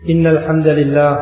إن الحمد لله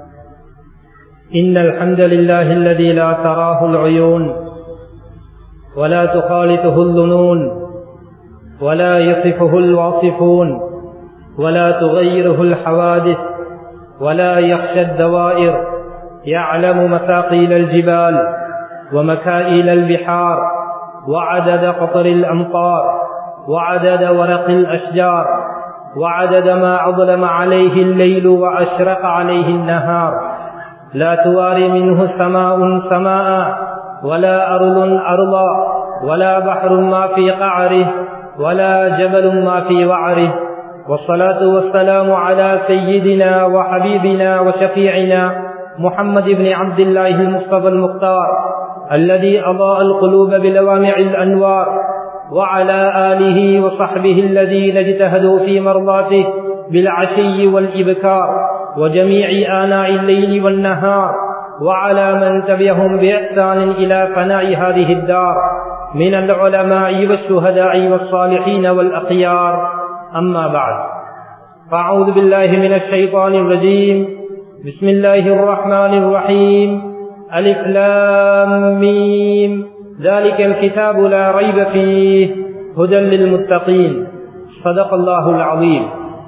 إن الحمد لله الذي لا تراه العيون ولا تخالطه الظنون ولا يصفه الواصفون ولا تغيره الحوادث ولا يخشى الدوائر يعلم مثاقيل الجبال ومكائل البحار وعدد قطر الأمطار وعدد ورق الأشجار وعدد ما أظلم عليه الليل وأشرق عليه النهار لا تواري منه سماء سماء ولا أرض أرضا ولا بحر ما في قعره ولا جبل ما في وعره والصلاة والسلام على سيدنا وحبيبنا وشفيعنا محمد بن عبد الله المصطفى المختار الذي أضاء القلوب بلوامع الأنوار وعلى آله وصحبه الذين اجتهدوا في مرضاته بالعشي والإبكار وجميع آناء الليل والنهار وعلى من تبعهم بإحسان إلى فناء هذه الدار من العلماء والشهداء والصالحين والأخيار أما بعد فأعوذ بالله من الشيطان الرجيم بسم الله الرحمن الرحيم ألف لام ميم ذلك الكتاب لا ريب فيه هدى للمتقين صدق الله العظيم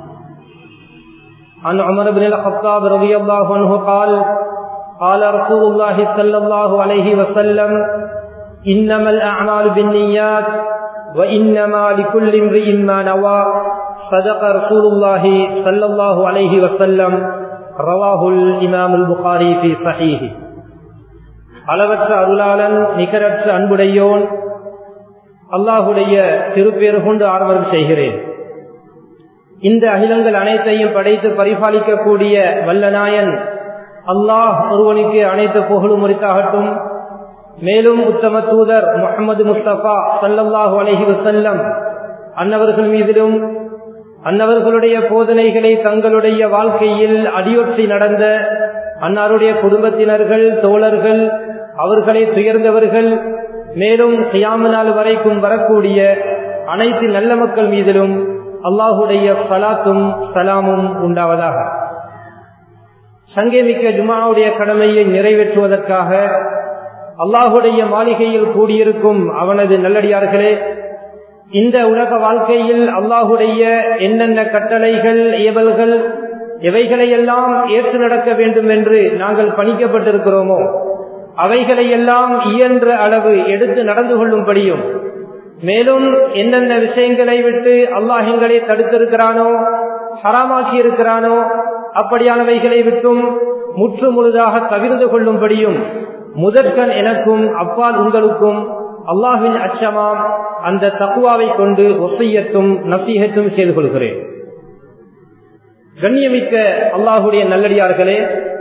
عن عمر بن الخطاب رضي الله عنه قال قال رسول الله صلى الله عليه وسلم إنما الأعمال بالنيات وإنما لكل امرئ ما نوى صدق رسول الله صلى الله عليه وسلم رواه الإمام البخاري في صحيحه அளவற்ற அருளாளன் நிகரற்ற அன்புடையோன் அல்லாஹுடைய திருப்பேறு கொண்டு ஆரம்பம் செய்கிறேன் இந்த அகிலங்கள் அனைத்தையும் படைத்து பரிபாலிக்கக்கூடிய வல்லநாயன் அல்லாஹ் ஒருவனுக்கு அனைத்து புகழும் முறித்தாகட்டும் மேலும் உத்தம தூதர் முகமது முஸ்தபா சல்லல்லாஹு அலஹி வசல்லம் அன்னவர்கள் மீதிலும் அன்னவர்களுடைய போதனைகளை தங்களுடைய வாழ்க்கையில் அடியொற்றி நடந்த அன்னாருடைய குடும்பத்தினர்கள் தோழர்கள் அவர்களை துயர்ந்தவர்கள் மேலும் செய்யாம நாள் வரைக்கும் வரக்கூடிய அனைத்து நல்ல மக்கள் மீதிலும் அல்லாஹுடைய சலாத்தும் சலாமும் உண்டாவதாக சங்கேமிக்க ஜுமாவுடைய கடமையை நிறைவேற்றுவதற்காக அல்லாஹுடைய மாளிகையில் கூடியிருக்கும் அவனது நல்லடியார்களே இந்த உலக வாழ்க்கையில் அல்லாஹுடைய என்னென்ன கட்டளைகள் ஏவல்கள் எவைகளையெல்லாம் ஏற்று நடக்க வேண்டும் என்று நாங்கள் பணிக்கப்பட்டிருக்கிறோமோ அவைகளையெல்லாம் இயன்ற அளவு எடுத்து நடந்து கொள்ளும்படியும் மேலும் என்னென்ன விஷயங்களை விட்டு அல்லாஹ் எங்களை தடுத்திருக்கிறானோ ஹராமாக்கி இருக்கிறானோ அப்படியானவைகளை விட்டும் முற்று முழுதாக தவிர்த்து கொள்ளும்படியும் முதற்கண் எனக்கும் அப்பால் உங்களுக்கும் அல்லாஹின் அச்சமாம் அந்த தக்குவாவை கொண்டு ஒசையத்தும் நசீகத்தும் செய்து கொள்கிறேன் கண்ணியமிக்க அல்லாஹுடைய நல்லடியார்களே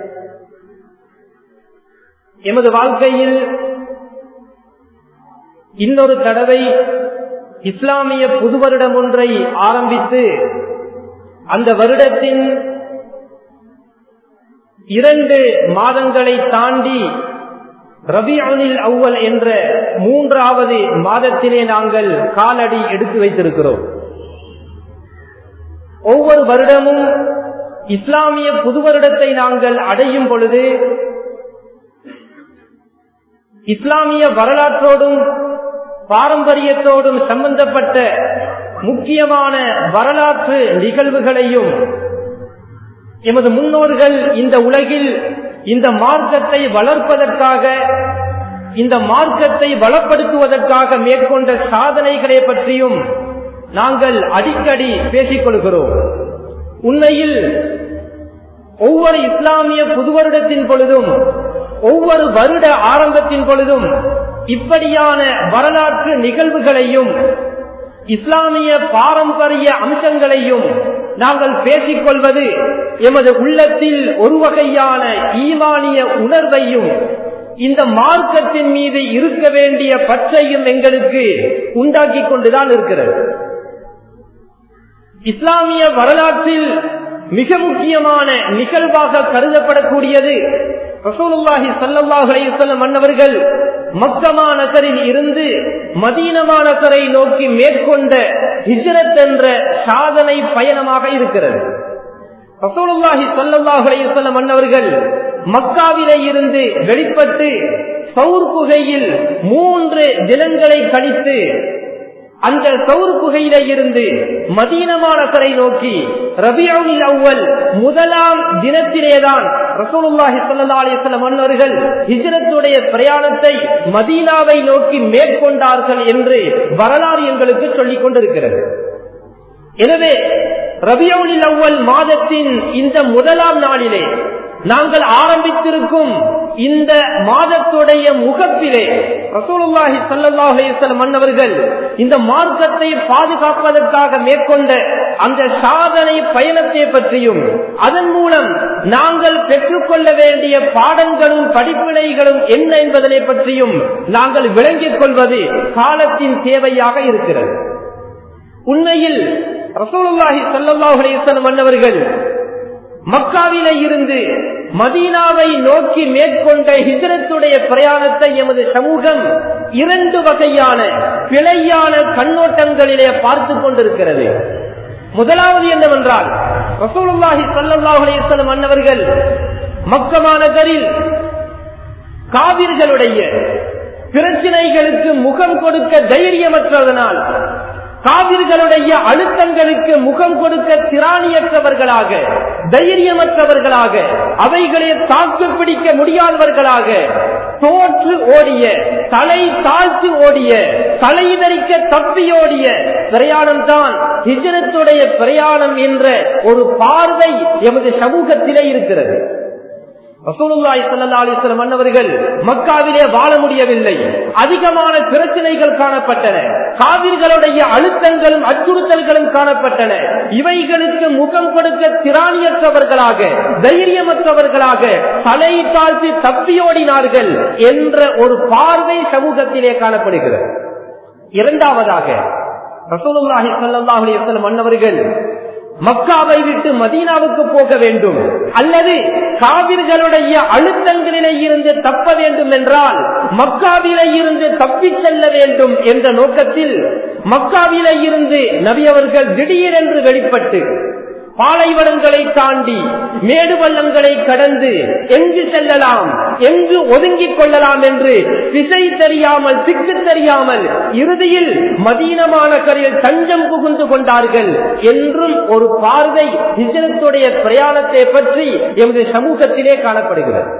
எமது வாழ்க்கையில் இன்னொரு தடவை இஸ்லாமிய புது வருடம் ஒன்றை ஆரம்பித்து அந்த வருடத்தின் இரண்டு மாதங்களை தாண்டி ரபியானில் அவ்வல் என்ற மூன்றாவது மாதத்திலே நாங்கள் காலடி எடுத்து வைத்திருக்கிறோம் ஒவ்வொரு வருடமும் இஸ்லாமிய புது வருடத்தை நாங்கள் அடையும் பொழுது இஸ்லாமிய வரலாற்றோடும் பாரம்பரியத்தோடும் சம்பந்தப்பட்ட முக்கியமான வரலாற்று நிகழ்வுகளையும் எமது முன்னோர்கள் இந்த உலகில் இந்த மார்க்கத்தை வளர்ப்பதற்காக இந்த மார்க்கத்தை வளப்படுத்துவதற்காக மேற்கொண்ட சாதனைகளை பற்றியும் நாங்கள் அடிக்கடி பேசிக் கொள்கிறோம் உண்மையில் ஒவ்வொரு இஸ்லாமிய புது வருடத்தின் பொழுதும் ஒவ்வொரு வருட ஆரம்பத்தின் பொழுதும் இப்படியான வரலாற்று நிகழ்வுகளையும் இஸ்லாமிய பாரம்பரிய அம்சங்களையும் நாங்கள் பேசிக்கொள்வது எமது உள்ளத்தில் ஒரு வகையான ஈமானிய உணர்வையும் இந்த மார்க்கத்தின் மீது இருக்க வேண்டிய பற்றையும் எங்களுக்கு உண்டாக்கி கொண்டுதான் இருக்கிறது இஸ்லாமிய வரலாற்றில் மிக முக்கியமான நிகழ்வாக கருதப்படக்கூடியது ரசூலுல்லாஹி ஸல்லல்லாஹு அலைஹி வஸல்லம் மன்னவர்கள் மக்கமா நகரில் இருந்து மதீனமா நகரை நோக்கி மேற்கொண்ட ஹிஜ்ரத் என்ற சாதனை பயணமாக இருக்கிறது ரசூலுல்லாஹி ஸல்லல்லாஹு அலைஹி வஸல்லம் அன்னவர்கள் மக்காவிலே இருந்து வெளிப்பட்டு சவுர் குகையில் மூன்று தினங்களை கழித்து அந்த சவுர் குகையில இருந்து மதீனமா நகரை நோக்கி ரபியுல் அவ்வல் முதலாம் தினத்திலேதான் ரசூலுல்லாஹி ஸல்லல்லாஹு அலைஹி வஸல்லம் அன்னவர்கள் ஹிஜ்ரத்துடைய பிரயாணத்தை மதீனாவை நோக்கி மேற்கொண்டார்கள் என்று வரலாறு எங்களுக்கு சொல்லிக் கொண்டிருக்கிறது எனவே ரபியுல் அவ்வல் மாதத்தின் இந்த முதலாம் நாளிலே நாங்கள் ஆரம்பித்திருக்கும் இந்த மாதத்துடைய முகப்பிலே ரசூலுல்லாஹி ஸல்லல்லாஹு அலைஹி வஸல்லம் மன்னவர்கள் இந்த மார்க்கத்தை பாதுகாப்பதற்காக மேற்கொண்ட அந்த சாதனை பயணத்தை பற்றியும் அதன் மூலம் நாங்கள் பெற்றுக்கொள்ள வேண்டிய பாடங்களும் படிப்பினைகளும் என்ன என்பதனை பற்றியும் நாங்கள் விளங்கிக் கொள்வது காலத்தின் தேவையாக இருக்கிறது உண்மையில் ரசூலுல்லாஹி ஸல்லல்லாஹு அலைஹி வஸல்லம் மன்னவர்கள் மக்காவிலே இருந்து மதீனாவை நோக்கி மேற்கொண்ட ஹிஜரத்துடைய பிரயாணத்தை எமது சமூகம் இரண்டு வகையான பிழையான கண்ணோட்டங்களிலே பார்த்து கொண்டிருக்கிறது முதலாவது என்னவென்றால் ரசூலுல்லாஹி ஸல்லல்லாஹு அலைஹி வஸல்லம் அன்னவர்கள் மக்க மாநகரில் காவிர்களுடைய பிரச்சனைகளுக்கு முகம் கொடுக்க தைரியமற்றதனால் காவிர்களுடைய அழுத்தங்களுக்கு முகம் கொடுக்க திராணியற்றவர்களாக தைரியமற்றவர்களாக அவைகளை தாக்கு பிடிக்க முடியாதவர்களாக தோற்று ஓடிய தலை தாழ்த்து ஓடிய தலைதறிக்க தப்பியோடிய பிரயாணம் தான் ஹிஜரத்துடைய பிரயாணம் என்ற ஒரு பார்வை எமது சமூகத்திலே இருக்கிறது ரசூலுல்லாஹி ஸல்லல்லாஹு அலைஹி வஸல்லம் அன்னவர்கள் மக்காவிலே வாழ முடியவில்லை அதிகமான பிரச்சனைகள் காணப்பட்டன காவிர்களுடைய அழுத்தங்களும் அச்சுறுத்தல்களும் காணப்பட்டன இவைகளுக்கு முகம் கொடுக்க திராணியற்றவர்களாக தைரியமற்றவர்களாக தலை தாழ்த்தி தப்பியோடினார்கள் என்ற ஒரு பார்வை சமூகத்திலே காணப்படுகிறது இரண்டாவதாக ரசூலுல்லாஹி ஸல்லல்லாஹு அலைஹி வஸல்லம் அன்னவர்கள் மக்காவை விட்டு மதீனாவுக்கு போக வேண்டும் அல்லது காவிர்களுடைய அழுத்தங்களிலே இருந்து தப்ப வேண்டும் என்றால் மக்காவிலே இருந்து தப்பிச் செல்ல வேண்டும் என்ற நோக்கத்தில் மக்காவிலே இருந்து நபி அவர்கள் திடீரென்று வெளிப்பட்டு பாலைவனங்களை தாண்டி மேடு பள்ளங்களை கடந்து எங்கு செல்லலாம் எங்கு ஒதுங்கிக் கொள்ளலாம் என்று திசை தெரியாமல் திக்கு தெரியாமல் இறுதியில் மதீனமான கரையில் தஞ்சம் புகுந்து கொண்டார்கள் என்றும் ஒரு பார்வை ஹிஜரத்துடைய பிரயாணத்தை பற்றி எமது சமூகத்திலே காணப்படுகிறது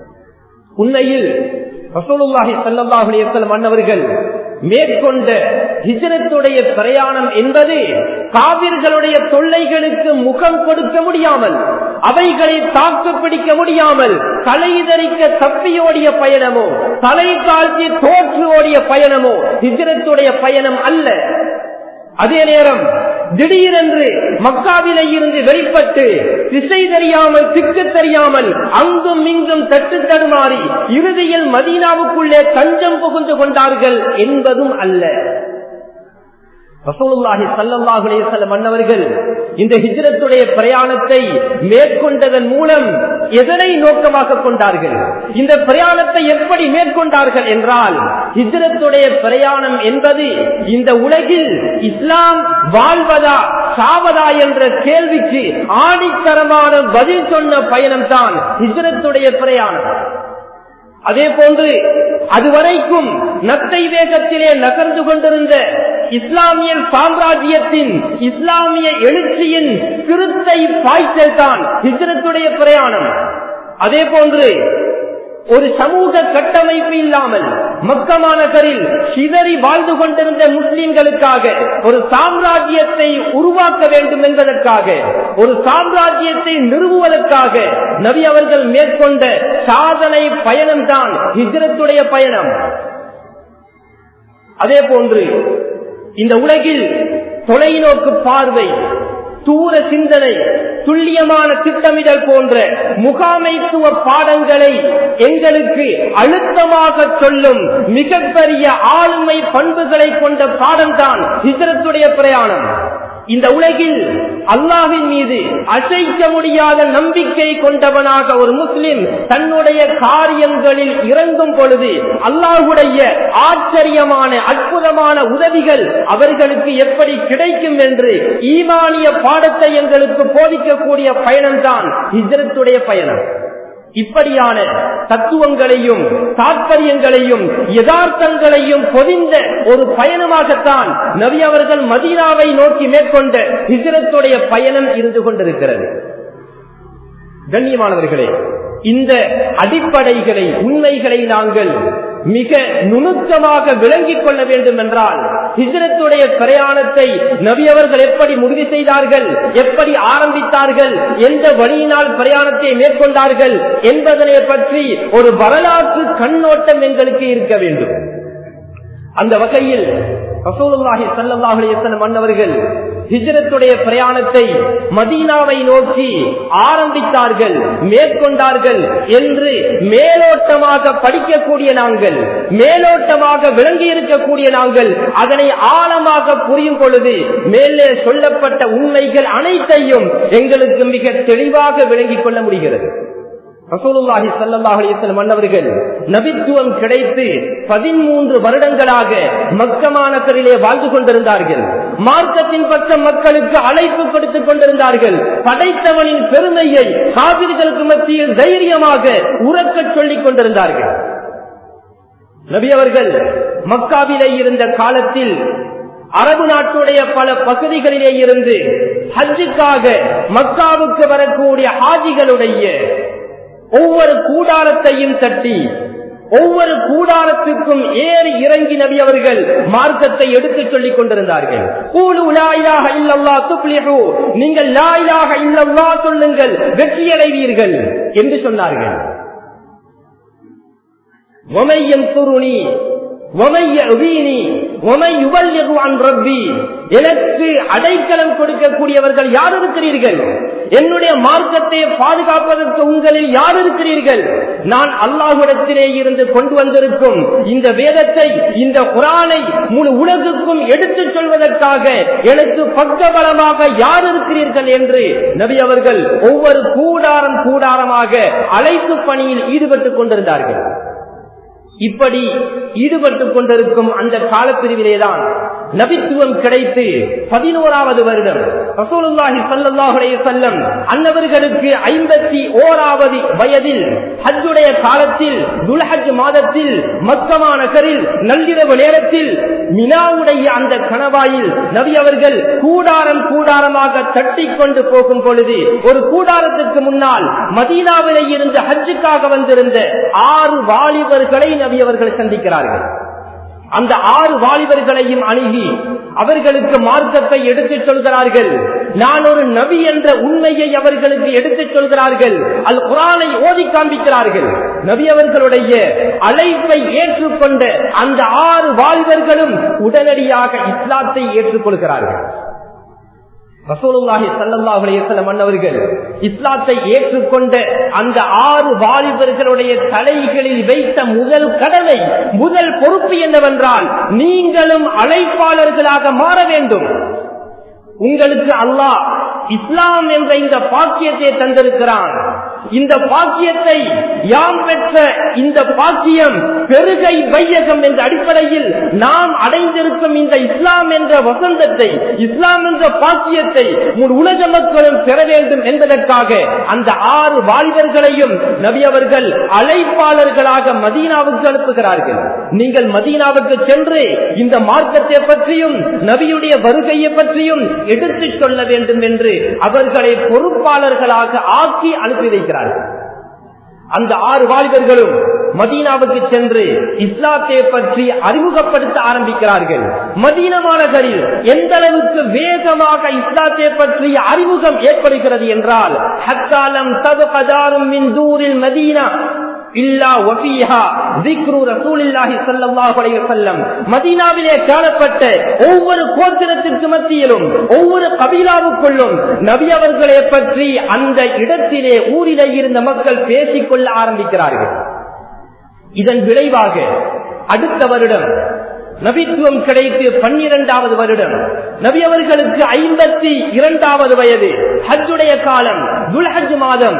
உண்மையில் ரசூலுல்லாஹி ஸல்லல்லாஹு அலைஹி வஸல்லம் அன்னவர்கள் மேற்கொண்ட ஹிஜரத்துடைய பிரயாணம் என்பது காவிர்களுடைய தொல்லைகளுக்கு முகம் கொடுக்க முடியாமல் அவைகளை தாக்கு பிடிக்க முடியாமல் தலைதறிக்க தப்பியோடிய பயணமோ தலை தாழ்த்தி தோற்று ஓடிய பயணமோ ஹிஜரத்துடைய பயணம் அல்ல அதே நேரம் திடீரென்று மக்காவிலே இருந்து வெளிப்பட்டு திசை தெரியாமல் திக்கு தெரியாமல் அங்கும் இங்கும் தட்டு தடுமாறி இறுதியில் மதீனாவுக்குள்ளே தஞ்சம் புகுந்து கொண்டார்கள் என்பதும் அல்ல ரசூலுல்லாஹி ஸல்லல்லாஹு அலைஹி வஸல்லம் அன்னவர்கள் இந்த ஹிஜ்ரத்துடைய பிரயாணத்தை மேற்கொண்டதன் மூலம் எதனை நோக்கமாக கொண்டார்கள் இந்த பிரயாணத்தை எப்படி மேற்கொண்டார்கள் என்றால் ஹிஜ்ரத்துடைய பிரயாணம் என்பது இந்த உலகில் இஸ்லாம் வாழ்வதா சாவதா என்ற கேள்விக்கு ஆணித்தரமான பதில் சொன்ன பயணம் தான் ஹிஜ்ரத்துடைய பிரயாணம் அதே போன்று அதுவரைக்கும் நத்தை வேகத்திலே நகர்ந்து கொண்டிருந்த இஸ்லாமிய சாம்ராஜ்யத்தின் இஸ்லாமிய எழுச்சியின் திருத்தை பாய்ச்சல் தான் ஹிஜரத்துடைய பிரயாணம் அதே போன்று ஒரு சமூக கட்டமைப்பு இல்லாமல் மக்கமா நகரில் சிதறி வாழ்ந்து கொண்டிருந்த முஸ்லிம்களுக்காக ஒரு சாம்ராஜ்யத்தை உருவாக்க வேண்டும் என்பதற்காக ஒரு சாம்ராஜ்யத்தை நிறுவுவதற்காக நபி அவர்கள் மேற்கொண்ட சாதனை பயணம்தான் ஹிஜரத்துடைய பயணம் அதே போன்று இந்த உலகில் தொலைநோக்கு பார்வை தூர சிந்தனை துல்லியமான திட்டமிடல் போன்ற முகாமைத்துவ பாடங்களை எங்களுக்கு அழுத்தமாக சொல்லும் மிகப்பெரிய ஆளுமை பண்புகளை கொண்ட பாடம்தான் ஹிஜரத்துடைய பிரயாணம் இந்த உலகில் அல்லாஹின் மீது அசைக்க முடியாத நம்பிக்கை கொண்டவனாக ஒரு முஸ்லிம் தன்னுடைய காரியங்களில் இறங்கும் பொழுது அல்லாஹுடைய ஆச்சரியமான அற்புதமான உதவிகள் அவர்களுக்கு எப்படி கிடைக்கும் என்று ஈமானிய பாடத்தை எங்களுக்கு போதிக்கக்கூடிய பயணம்தான் ஹிஜ்ரத்துடைய பயணம் இப்படியான தத்துவங்களையும் தாற்பயங்களையும் யதார்த்தங்களையும் பொதிந்த ஒரு பயணமாகத்தான் நபி அவர்கள் மதீனாவை நோக்கி மேற்கொண்ட ஹிஜரத்துடைய பயணம் இருந்து கொண்டிருக்கிறது கண்ணியமானவர்களே இந்த அடிப்படைகளை உண்மைகளை நாங்கள் மிக நுணுக்கமாக விளங்கிக் கொள்ள வேண்டும் என்றால் ஹிஜரத்துடைய பிரயாணத்தை நபி அவர்கள் எப்படி முடிவு செய்தார்கள் எப்படி ஆரம்பித்தார்கள் எந்த வழியினால் பிரயாணத்தை மேற்கொண்டார்கள் என்பதனை பற்றி ஒரு வரலாற்று கண்ணோட்டம் எங்களுக்கு இருக்க வேண்டும் அந்த வகையில் ரசூலுல்லாஹி ஸல்லல்லாஹு அலைஹி வஸல்லம் மன்னவர்கள் ஹிஜ்ரத்துடைய பிரயாணத்தை மதீனாவை நோக்கி ஆரம்பித்தார்கள் மேற்கொண்டார்கள் என்று மேலோட்டமாக படிக்கக்கூடிய நாங்கள் மேலோட்டமாக விளங்கி இருக்கக்கூடிய நாங்கள் அதனை ஆழமாக புரியும் பொழுது மேலே சொல்லப்பட்ட உண்மைகள் அனைத்தையும் எங்களுக்கு மிக தெளிவாக விளங்கிக் கொள்ள முடிகிறது ரசூலுல்லாஹி ஸல்லல்லாஹு அலைஹி வஸல்லம் மன்னவர்கள் நபித்துவம் கிடைத்து 13 வருடங்களாக மக்க மாநகரிலே வாழ்ந்து கொண்டிருந்தார்கள் மார்க்கத்தின் பக்கம் மக்களுக்கு அழைப்பு கொடுத்துக் கொண்டிருந்தார்கள் படைத்தவனின் பெருமையை காவிர்களுக்கு மத்தியில் தைரியமாக உறக்கச் சொல்லிக் கொண்டிருந்தார்கள் நபி அவர்கள் மக்காவிலே இருந்த காலத்தில் அரபு நாட்டுடைய பல பகுதிகளிலே இருந்து ஹஜ்ஜுக்காக மக்காவுக்கு வரக்கூடிய ஹாஜிகளுடைய ஒவ்வொரு கூடாரத்தையும் தட்டி ஒவ்வொரு கூடாரத்துக்கும் ஏறி இறங்கி நபி அவர்கள் மார்க்கத்தை எடுத்து சொல்லிக் கொண்டிருந்தார்கள் கூலு லாயிலாக இல்லல்லா துப்ளிஹு நீங்கள் லாயிலாக இல்லல்லா சொல்லுங்கள் வெற்றியடைவீர்கள் என்று சொன்னார்கள் ஒமையன் துருணி எனக்கு அடைக்கலம் கொடுக்கக்கூடியவர்கள் யார் இருக்கிறீர்கள் என்னுடைய மார்க்கத்தை பாதுகாப்பதற்கு உங்களில் யார் இருக்கிறீர்கள் நான் அல்லாஹுடத்திலே இருந்து கொண்டு வந்திருக்கும் இந்த வேதத்தை இந்த குரானை முழு உலகுக்கும் எடுத்துச் சொல்வதற்காக எனக்கு பக்கபலமாக யார் இருக்கிறீர்கள் என்று நபி அவர்கள் ஒவ்வொரு கூடாரம் கூடாரமாக அழைப்பு பணியில் ஈடுபட்டுக் கொண்டிருந்தார்கள் இப்படி ஈடுபட்டுக் கொண்டிருக்கும் அந்த காலப்பிரிவிலேதான் நபித்துவம் கிடைத்து பதினோராவது வருடம் ரசூலுல்லாஹி ஸல்லல்லாஹு அலைஹி வஸல்லம் அன்னவர்களுக்கு ஐம்பத்தி ஓராவது வயதில் ஹஜ்ஜுடைய காலத்தில் துல்ஹஜ் மாதத்தில் மக்கமா நகரில் நள்ளிரவு நேரத்தில் மினாவுடைய அந்த கணவாயில் நபி அவர்கள் கூடாரம் கூடாரமாக தட்டி கொண்டு போகும் பொழுது ஒரு கூடாரத்துக்கு முன்னால் மதீனாவிலே இருந்து ஹஜ்ஜுக்காக வந்திருந்த ஆறு வாலிபர்களை நபி அவர்கள் சந்திக்கிறார்கள் அந்த ஆறு வாலிபர்களையும் அணுகி அவர்களுக்கு மார்க்கத்தை எடுத்துச் சொல்கிறார்கள் நான் ஒரு நபி என்ற உண்மையை அவர்களுக்கு எடுத்துச் சொல்கிறார்கள் அல் குரானை ஓதி காண்பிக்கிறார்கள் நபி அவர்களுடைய அழைப்பை ஏற்றுக்கொண்ட அந்த ஆறு வாலிபர்களும் உடனடியாக இஸ்லாத்தை ஏற்றுக்கொள்கிறார்கள் ரசூலுல்லாஹி ஸல்லல்லாஹு அலைஹி வஸல்லம் அன்னவர்கள் இஸ்லாத்தை ஏற்றுக்கொண்ட அந்த ஆறு வாலிபர்களுடைய தலைகளில் வைத்த முதல் கடமை முதல் பொறுப்பு என்னவென்றால் நீங்களும் அழைப்பாளர்களாக மாற வேண்டும் உங்களுக்கு அல்லாஹ் இஸ்லாம் என்ற இந்த பாக்கியத்தை தந்திருக்கிறான் இந்த பாக்கியத்தை யாம் பெற்ற இந்த பாக்கியம் பெருகை வையகம் என்ற அடிப்படையில் நாம் அடைந்திருக்கும் இந்த இஸ்லாம் என்ற வசந்தத்தை இஸ்லாம் என்ற பாக்கியத்தை உலக மக்களும் பெற வேண்டும் என்பதற்காக அந்த ஆறு வாலிபர்களையும் நபி அவர்கள் அழைப்பாளர்களாக மதீனாவுக்கு அனுப்புகிறார்கள் நீங்கள் மதீனாவுக்கு சென்று இந்த மார்க்கத்தை பற்றியும் நபியுடைய வருகையை பற்றியும் எடுத்துச் சொல்ல வேண்டும் என்று அவர்களை பொறுப்பாளர்களாக ஆக்கி அனுப்பி வைக்கிறார்கள் அந்த ஆறு வாலிபர்களும் மதீனாவுக்கு சென்று இஸ்லாத்தை பற்றி அறிமுகப்படுத்த ஆரம்பிக்கிறார்கள் மதீன மாநகரில் எந்த அளவுக்கு வேகமாக இஸ்லாத்தை பற்றி அறிமுகம் ஏற்படுகிறது என்றால் ஹக்காலம் தது கதாரும் மின் தூரில் மதீனா மதீனாவிலே காணப்பட்ட ஒவ்வொரு கோத்திரத்திற்கு மத்தியிலும் ஒவ்வொரு கபீலாவுக்குள்ளும் நபி அவர்களை பற்றி அந்த இடத்திலே ஊரிலே இருந்த மக்கள் பேசிக்கொள்ள ஆரம்பிக்கிறார்கள் இதன் விளைவாக அடுத்த வருடம் நபித்துவம் கிடைத்து பன்னிரண்டாவது வருடம் நபி அவர்களுக்கு ஐம்பத்தி இரண்டாவது வயது ஹஜ்ஜுடைய காலம் துல்ஹஜ் மாதம்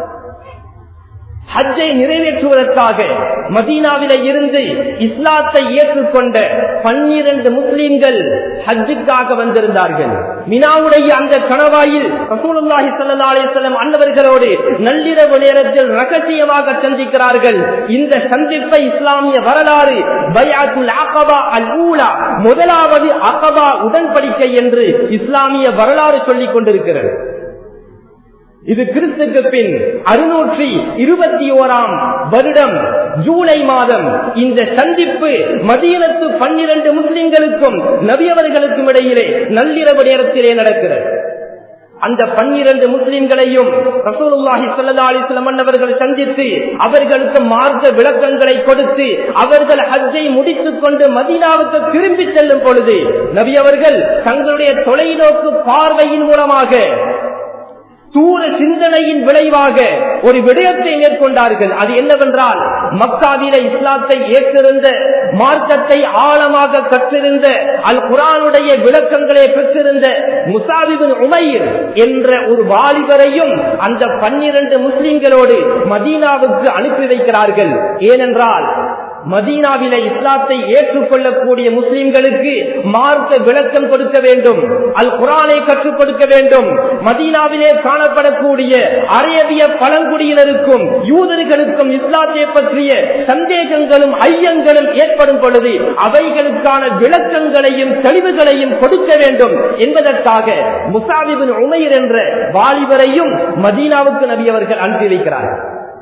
ஹஜ்ஜை நிறைவேற்றுவதற்காக மதீனாவில இருந்து இஸ்லாத்தை ஏற்றுக்கொண்ட பன்னிரண்டு முஸ்லிம்கள் ஹஜ்ஜுக்காக வந்திருந்தார்கள் மினாவுடைய அந்த கணவாயில் ரசூலுல்லாஹி ஸல்லல்லாஹு அலைஹி வஸல்லம் அன்னவர்களோடு நள்ளிரவு நேரத்தில் ரகசியமாக சந்திக்கிறார்கள் இந்த சந்திப்பை இஸ்லாமிய வரலாறு பைஅத்துல் அகபா அல் ஊலா முதலாவது அகபா உடன்படிக்கை என்று இஸ்லாமிய வரலாறு சொல்லிக் கொண்டிருக்கிறது இது கிறிஸ்துக்கு பின் அறுநூற்றி இருபத்தி ஓராம் வருடம் ஜூலை மாதம் இந்த சந்திப்பு மதியனத்து பன்னிரண்டு முஸ்லிம்களுக்கும் நபியவர்களுக்கும் இடையிலே நள்ளிரவு நேரத்திலே நடக்கிறது அந்த பன்னிரண்டு முஸ்லிம்களையும் ரசூலுல்லாஹி ஸல்லல்லாஹு அலைஹி வஸல்லம் அவர்கள் சந்தித்து அவர்களுக்கு மார்க்க விளக்கங்களை கொடுத்து அவர்கள் ஹஜ்ஜை முடித்துக் கொண்டு மதீனாவுக்கு திரும்பி செல்லும் பொழுது நபி அவர்கள் தங்களுடைய தொலைநோக்கு பார்வையின் மூலமாக தூர சிந்தனையின் விளைவாக ஒரு விடயத்தை மேற்கொண்டார்கள் அது என்னவென்றால் மக்காவில இஸ்லாத்தை ஏற்றிருந்த மார்க்கத்தை ஆழமாக கற்றிருந்த அல் குரானுடைய விளக்கங்களை பெற்றிருந்த முசாபிபின் உமைர் என்ற ஒரு வாலிபரையும் அந்த பன்னிரண்டு முஸ்லிம்களோடு மதீனாவுக்கு அனுப்பி வைக்கிறார்கள் ஏனென்றால் மதீனாவில இஸ்லாத்தை ஏற்றுக்கொள்ளக்கூடிய முஸ்லிம்களுக்கு மார்க்க விளக்கம் கொடுக்க வேண்டும் அல் குரானை கற்றுக் கொடுக்க வேண்டும் மதீனாவிலே காணப்படக்கூடிய அரேபிய பழங்குடியினருக்கும் யூதர்களுக்கும் இஸ்லாத்தை பற்றிய சந்தேகங்களும் ஐயங்களும் ஏற்படும் பொழுது அவைகளுக்கான விளக்கங்களையும் தெளிவுகளையும் கொடுக்க வேண்டும் என்பதற்காக முசாபிபின் உமைர் என்ற வாலிபரையும் மதீனாவுக்கு நபி அவர்கள் அனுப்பி வைக்கிறார்கள்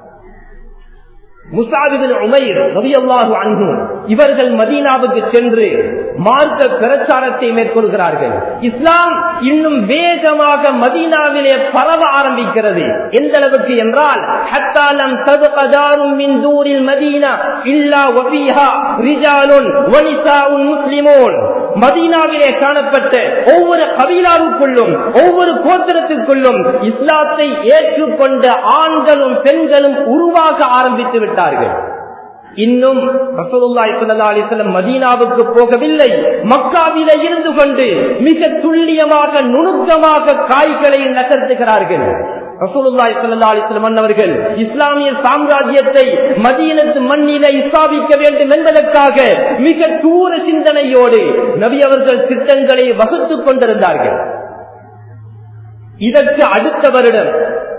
முசாபிபின் உமைர் ரவியல்லாஹு அன்பு இவர்கள் மதீனாவுக்கு சென்று மார்க்க பிரச்சாரத்தை மேற்கொள்கிறார்கள் இஸ்லாம் இன்னும் வேகமாக மதீனாவிலே பரவ ஆரம்பிக்கிறது எந்த அளவுக்கு என்றால் ஹத்தாலம் சதுகதாரும் மின் தூரில் மதீனா இல்லா வபீஹா ரிஜாலுன் வனிசாவுன் முஸ்லிமோன் மதீனாவிலே காணப்பட்ட ஒவ்வொரு கபீலாவுக்குள்ளும் ஒவ்வொரு கோத்திரத்திற்குள்ளும் இஸ்லாத்தை ஏற்றுக்கொண்ட ஆண்களும் பெண்களும் உருவாக ஆரம்பித்து விட்டார்கள் இன்னும் ரசூலுல்லாஹி ஸல்லல்லாஹு அலைஹி வஸல்லம் மதீனாவுக்கு போகவில்லை மக்காவில இருந்து கொண்டு மிக துல்லியமாக நுணுக்கமாக காய்களை நகர்த்துகிறார்கள் ரசூலுல்லாஹி ஸல்லல்லாஹு அலைஹி வஸல்லம் அவர்கள் இஸ்லாமிய சாம்ராஜ்யத்தை மதீனத்து மண்ணிலே ஸ்தாபிக்க வேண்டும் என்பதற்காக மிக தூர சிந்தனையோடு நபி அவர்கள் திட்டங்களை வகுத்துக் கொண்டிருந்தார்கள் இதற்கு அடுத்த வருடம்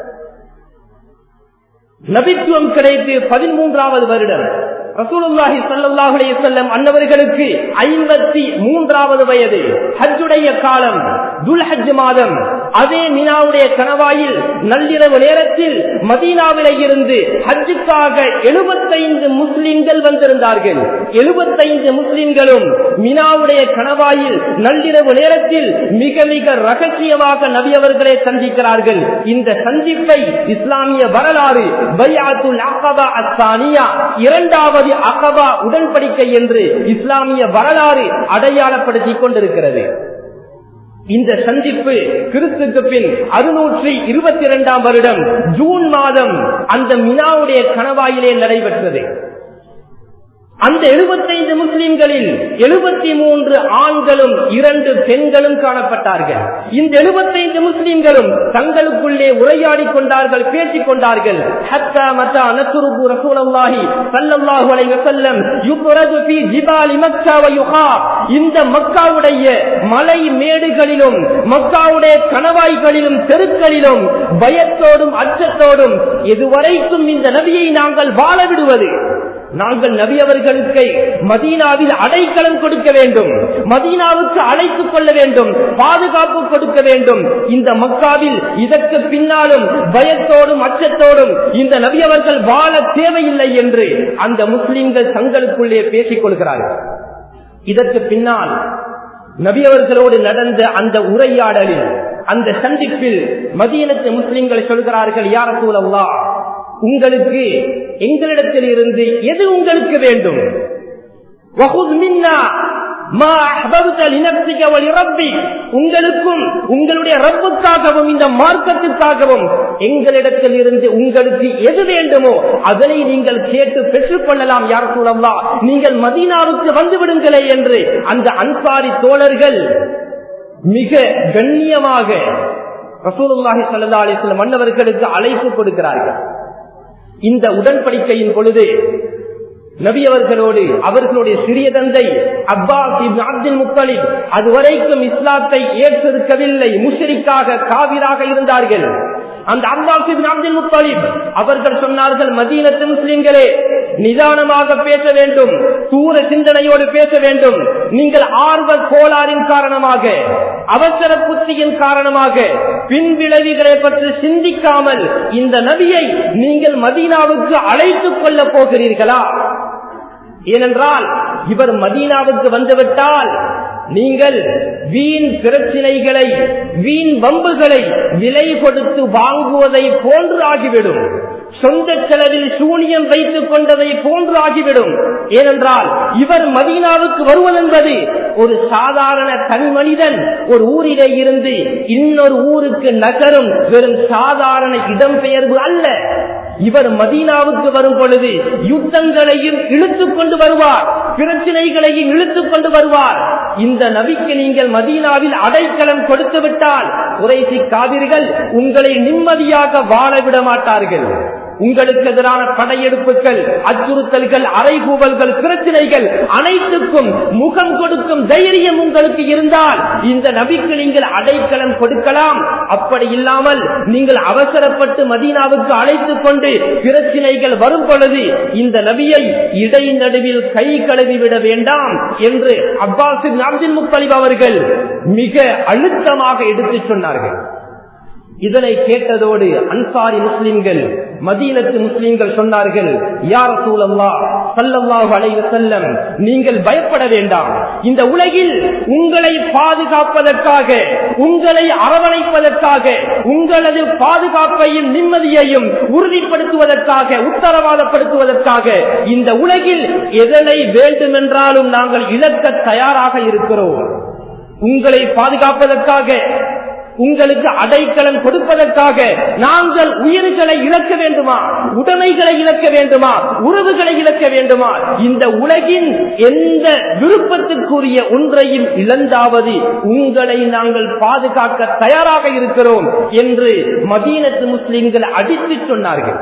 நபித்துவம் கிடைத்து பதிமூன்றாவது வருடம் ரசூலுல்லாஹி ஸல்லல்லாஹு அலைஹி வஸல்லம் அன்னவர்களுக்கு 53வது வயது ஹஜ்ஜுடைய காலம் துல்ஹஜ் மாதம் அதே மினாவுடைய கணவாயில் நள்ளிரவு நேரத்தில் மதீனாவிலே இருந்து ஹஜ்ஜுக்காக 75 முஸ்லிம்கள் வந்திருந்தார்கள் 75 முஸ்லிம்களும் மினாவுடைய கணவாயில் நள்ளிரவு நேரத்தில் மிக மிக ரகசியமாக நபி அவர்களை சந்திக்கிறார்கள் இந்த சந்திப்பை இஸ்லாமிய வரலாறு பையாத்துல் அகபா அஸ்தானியா இரண்டாவது அகபா உடன்படிக்கை என்று இஸ்லாமிய வரலாறு அடையாளப்படுத்திக் கொண்டிருக்கிறது இந்த சந்திப்பு கிறிஸ்துக்கு பின் அறுநூற்றி இருபத்தி இரண்டாம் வருடம் ஜூன் மாதம் அந்த மினாவுடைய கணவாயிலே நடைபெற்றது அந்த எழுபத்தைந்து முஸ்லிம்களில் எழுபத்தி மூன்று ஆண்களும் இரண்டு பெண்களும் காணப்பட்டார்கள் இந்த எழுபத்தைந்து முஸ்லிம்களும் தங்களுக்குள்ளே உரையாடி கொண்டார்கள் பேசிக் கொண்டார்கள் ஹத்தா மத்தா நசுருபு ரசூலல்லாஹி ஸல்லல்லாஹு அலைஹி வஸல்லம் யுப்ரது ஃபீ ஜிபாலி மக்கா வ யுஹாப் இந்த மக்காவுடைய மலை மேடுகளிலும் மக்காவுடைய கணவாய்களிலும் தெருக்களிலும் பயத்தோடும் அச்சத்தோடும் இதுவரைக்கும் இந்த நபியை நாங்கள் வாழ விடுவது நாங்கள் நபி அவர்களுக்கு மதீனாவில் அடைக்கலம் கொடுக்க வேண்டும் மதீனாவுக்கு அழைத்துக் கொள்ள வேண்டும் பாதுகாப்பு கொடுக்க வேண்டும் இந்த மக்காவில் இதற்கு பின்னாலும் பயத்தோடும் அச்சத்தோடும் இந்த நபி அவர்கள் வாழ தேவையில்லை என்று அந்த முஸ்லிம்கள் தங்களுக்குள்ளே பேசிக் கொள்கிறார்கள் இதற்கு பின்னால் நபி அவர்களோடு நடந்த அந்த உரையாடலில் அந்த சந்திப்பில் மதீனத்து முஸ்லிம்கள் சொல்கிறார்கள் யார சூழல்லா உங்களுக்கு எங்களிடத்தில் இருந்து எது உங்களுக்கு வேண்டும் வகுத் மின்னா உங்களுக்கும் உங்களுடைய ரப்புக்காகவும் இந்த மார்க்கத்திற்காகவும் எங்களிடத்தில் இருந்து உங்களுக்கு எது வேண்டுமோ அதனை நீங்கள் கேட்டு பெற்றுக் கொள்ளலாம் யார் சொல்லலாம் நீங்கள் மதீனாவுக்கு வந்து விடுங்களே என்று அந்த அன்சாரி தோழர்கள் மிக கண்ணியமாக ரசூலுல்லாஹி சல்லா அலிஸ்லம் மன்னவர்களுக்கு அழைப்பு கொடுக்கிறார்கள் இந்த உடன்படிக்கையின் பொழுது நபி அவர்களோடு அவர்களுடைய சிறிய தந்தை அப்பாஸ் அப்துல் முத்தலிப் அதுவரைக்கும் இஸ்லாத்தை ஏற்றிருக்கவில்லை முஷரிக்காக காவிராக இருந்தார்கள் அந்த அப்பாஸ் அப்துல் முத்தலிப் அவர்கள் சொன்னார்கள் மதீனத்து முஸ்லிம்களே நிதானமாக பேச வேண்டும் தூர சிந்தனையோடு பேச வேண்டும் நீங்கள் ஆர்வ கோளாறின் காரணமாக அவசர புத்தியின் காரணமாக பின் விளைவுகளை பற்றி சிந்திக்காமல் இந்த நபியை நீங்கள் மதீனாவுக்கு அழைத்துக் கொள்ள போகிறீர்களா ஏனென்றால் இவர் மதீனாவுக்கு வந்துவிட்டால் நீங்கள் வீண் பிரச்சினைகளை வீண் வம்புகளை விலை கொடுத்து வாங்குவதை போன்று ஆகிவிடும் சொந்த செலவில் சூனியம் வைத்துக் கொண்டதை போன்று ஆகிவிடும் ஏனென்றால் இவர் மதீனாவுக்கு வருவதென்பது ஒரு சாதாரண தனி மனிதன் ஒரு ஊரிலே இருந்து இன்னொரு ஊருக்கு நகரும் வெறும் சாதாரண இடம்பெயர்வு அல்ல இவர் மதீனாவுக்கு வரும் பொழுது யுத்தங்களையும் இழுத்துக் கொண்டு வருவார் பிரச்சனைகளையும் இழுத்துக் கொண்டு வருவார் இந்த நபிக்கு நீங்கள் மதீனாவில் அடைக்கலம் கொடுத்து விட்டால் குறைசி காவிர்கள் உங்களை நிம்மதியாக வாழ விட மாட்டார்கள் உங்களுக்கு எதிரான படையெடுப்புகள் அச்சுறுத்தல்கள் அறைகூவல்கள் பிரச்சனைகள் அனைத்துக்கும் முகம் கொடுக்கும் தைரியம் உங்களுக்கு இருந்தால் இந்த நபிக்கு நீங்கள் அடைக்கலம் கொடுக்கலாம் அப்படி இல்லாமல் நீங்கள் அவசரப்பட்டு மதீனாவுக்கு அழைத்துக் கொண்டு பிரச்சனைகள் வரும் பொழுது இந்த நபியை இடைநடுவில் கை கழுவி விட வேண்டாம் என்று அப்பாசின் அப்துல் முத்தலிப் அவர்கள் மிக அழுத்தமாக எடுத்துச் சொன்னார்கள் இதனை கேட்டதோடு அன்சாரி முஸ்லிம்கள் மதீனத்து முஸ்லிம்கள் சொன்னார்கள் யார் சூழல்லா சல்லல்லாஹு அலைஹி வஸல்லம் நீங்கள் பயப்பட வேண்டாம் இந்த உலகில் உங்களை பாதுகாப்பதற்காக உங்களை அரவணைப்பதற்காக உங்களது பாதுகாப்பையும் நிம்மதியையும் உறுதிப்படுத்துவதற்காக உத்தரவாதப்படுத்துவதற்காக இந்த உலகில் எதனை வேண்டுமென்றாலும் நாங்கள் இழக்க தயாராக இருக்கிறோம் உங்களை பாதுகாப்பதற்காக உங்களுக்கு அடைக்கலம் கொடுப்பதற்காக நாங்கள் உயிர்களை இழக்க வேண்டுமா உடைமைகளை இழக்க வேண்டுமா உறவுகளை இழக்க வேண்டுமா இந்த உலகின் எந்த விருப்பத்திற்குரிய ஒன்றையும் இழந்தாவது உங்களை நாங்கள் பாதுகாக்க தயாராக இருக்கிறோம் என்று மதீனத்து முஸ்லிம்கள் அடித்து சொன்னார்கள்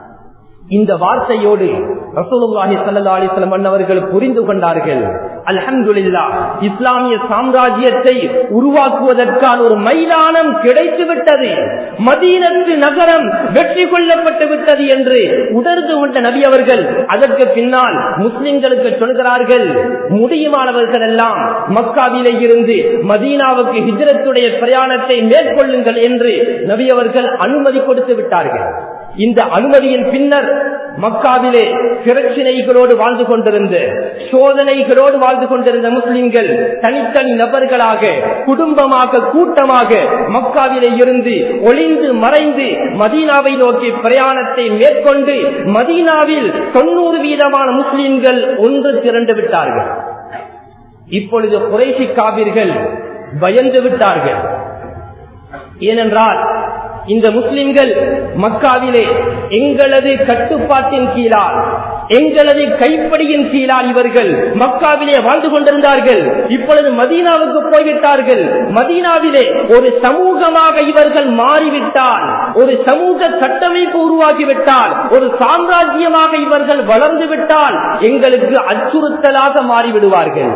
இந்த வார்த்தையோடு ரசூலுல்லாஹி ஸல்லல்லாஹு அலைஹி வஸல்லம் அவர்கள் புரிந்து கொண்டார்கள் அல்ஹம்துலில்லாஹ் இஸ்லாமிய சாம்ராஜ்யத்தை உருவாக்குவதற்கான ஒரு மைதானம் கிடைத்து விட்டது மதீனத்து நகரம் வெற்றி கொள்ளப்பட்டு விட்டது என்று உணர்ந்து கொண்ட நபி அவர்கள் அதற்கு பின்னால் முஸ்லிம்களுக்கு சொல்கிறார்கள் முடியுமானவர்கள் எல்லாம் மக்காவிலே இருந்து மதீனாவுக்கு ஹிஜரத்துடைய பிரயாணத்தை மேற்கொள்ளுங்கள் என்று நபி அவர்கள் அனுமதி கொடுத்து விட்டார்கள் இந்த அனுமதியின் பின்னர் மக்காவிலே பிரச்சினைகளோடு வாழ்ந்து கொண்டிருந்த சோதனைகளோடு வாழ்ந்து கொண்டிருந்த முஸ்லிம்கள் தனித்தனி நபர்களாக குடும்பமாக கூட்டமாக மக்காவிலே இருந்து ஒளிந்து மறைந்து மதீனாவை நோக்கி பிரயாணத்தை மேற்கொண்டு மதீனாவில் தொண்ணூறு வீதமான முஸ்லிம்கள் ஒன்று திரண்டு விட்டார்கள் இப்பொழுது குறைசி காவிர்கள் பயந்து விட்டார்கள் ஏனென்றால் இந்த முஸ்லிம்கள் மக்காவிலே எங்களது கட்டுப்பாட்டின் கீழால் எங்களது கைப்படியின் கீழால் இவர்கள் மக்காவிலே வாழ்ந்து கொண்டிருந்தார்கள் இப்பொழுது மதீனாவுக்கு போய்விட்டார்கள் மதீனாவிலே ஒரு சமூகமாக இவர்கள் மாறிவிட்டால் ஒரு சமூக கட்டமைப்பு உருவாகிவிட்டால் ஒரு சாம்ராஜ்யமாக இவர்கள் வளர்ந்து விட்டால் எங்களுக்கு அச்சுறுத்தலாக மாறிவிடுவார்கள்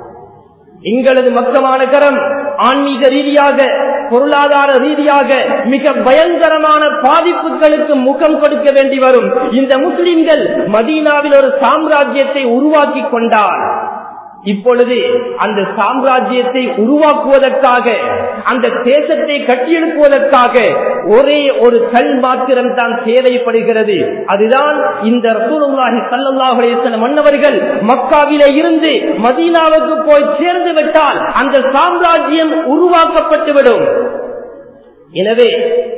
எங்களது மக்கமான கரம் ஆன்மீக ரீதியாக பொருளாதார ரீதியாக மிக பயங்கரமான பாதிப்புகளுக்கு முகம் கொடுக்க வேண்டி வரும் இந்த முஸ்லிம்கள் மதீனாவில் ஒரு சாம்ராஜ்யத்தை உருவாக்கி கொண்டார் இப்பொழுது அந்த சாம்ராஜ்யத்தை உருவாக்குவதற்காக அந்த தேசத்தை கட்டியெழுப்புவதற்காக ஒரே ஒரு கல் மாத்திரம் தான் தேவைப்படுகிறது அதுதான் இந்த ரசூலுல்லாஹி ஸல்லல்லாஹு அலைஹி வஸல்லம் மன்னவர்கள் மக்காவிலே இருந்து மதீனாவுக்கு போய் சேர்ந்து விட்டால் அந்த சாம்ராஜ்யம் உருவாக்கப்பட்டுவிடும் எனவே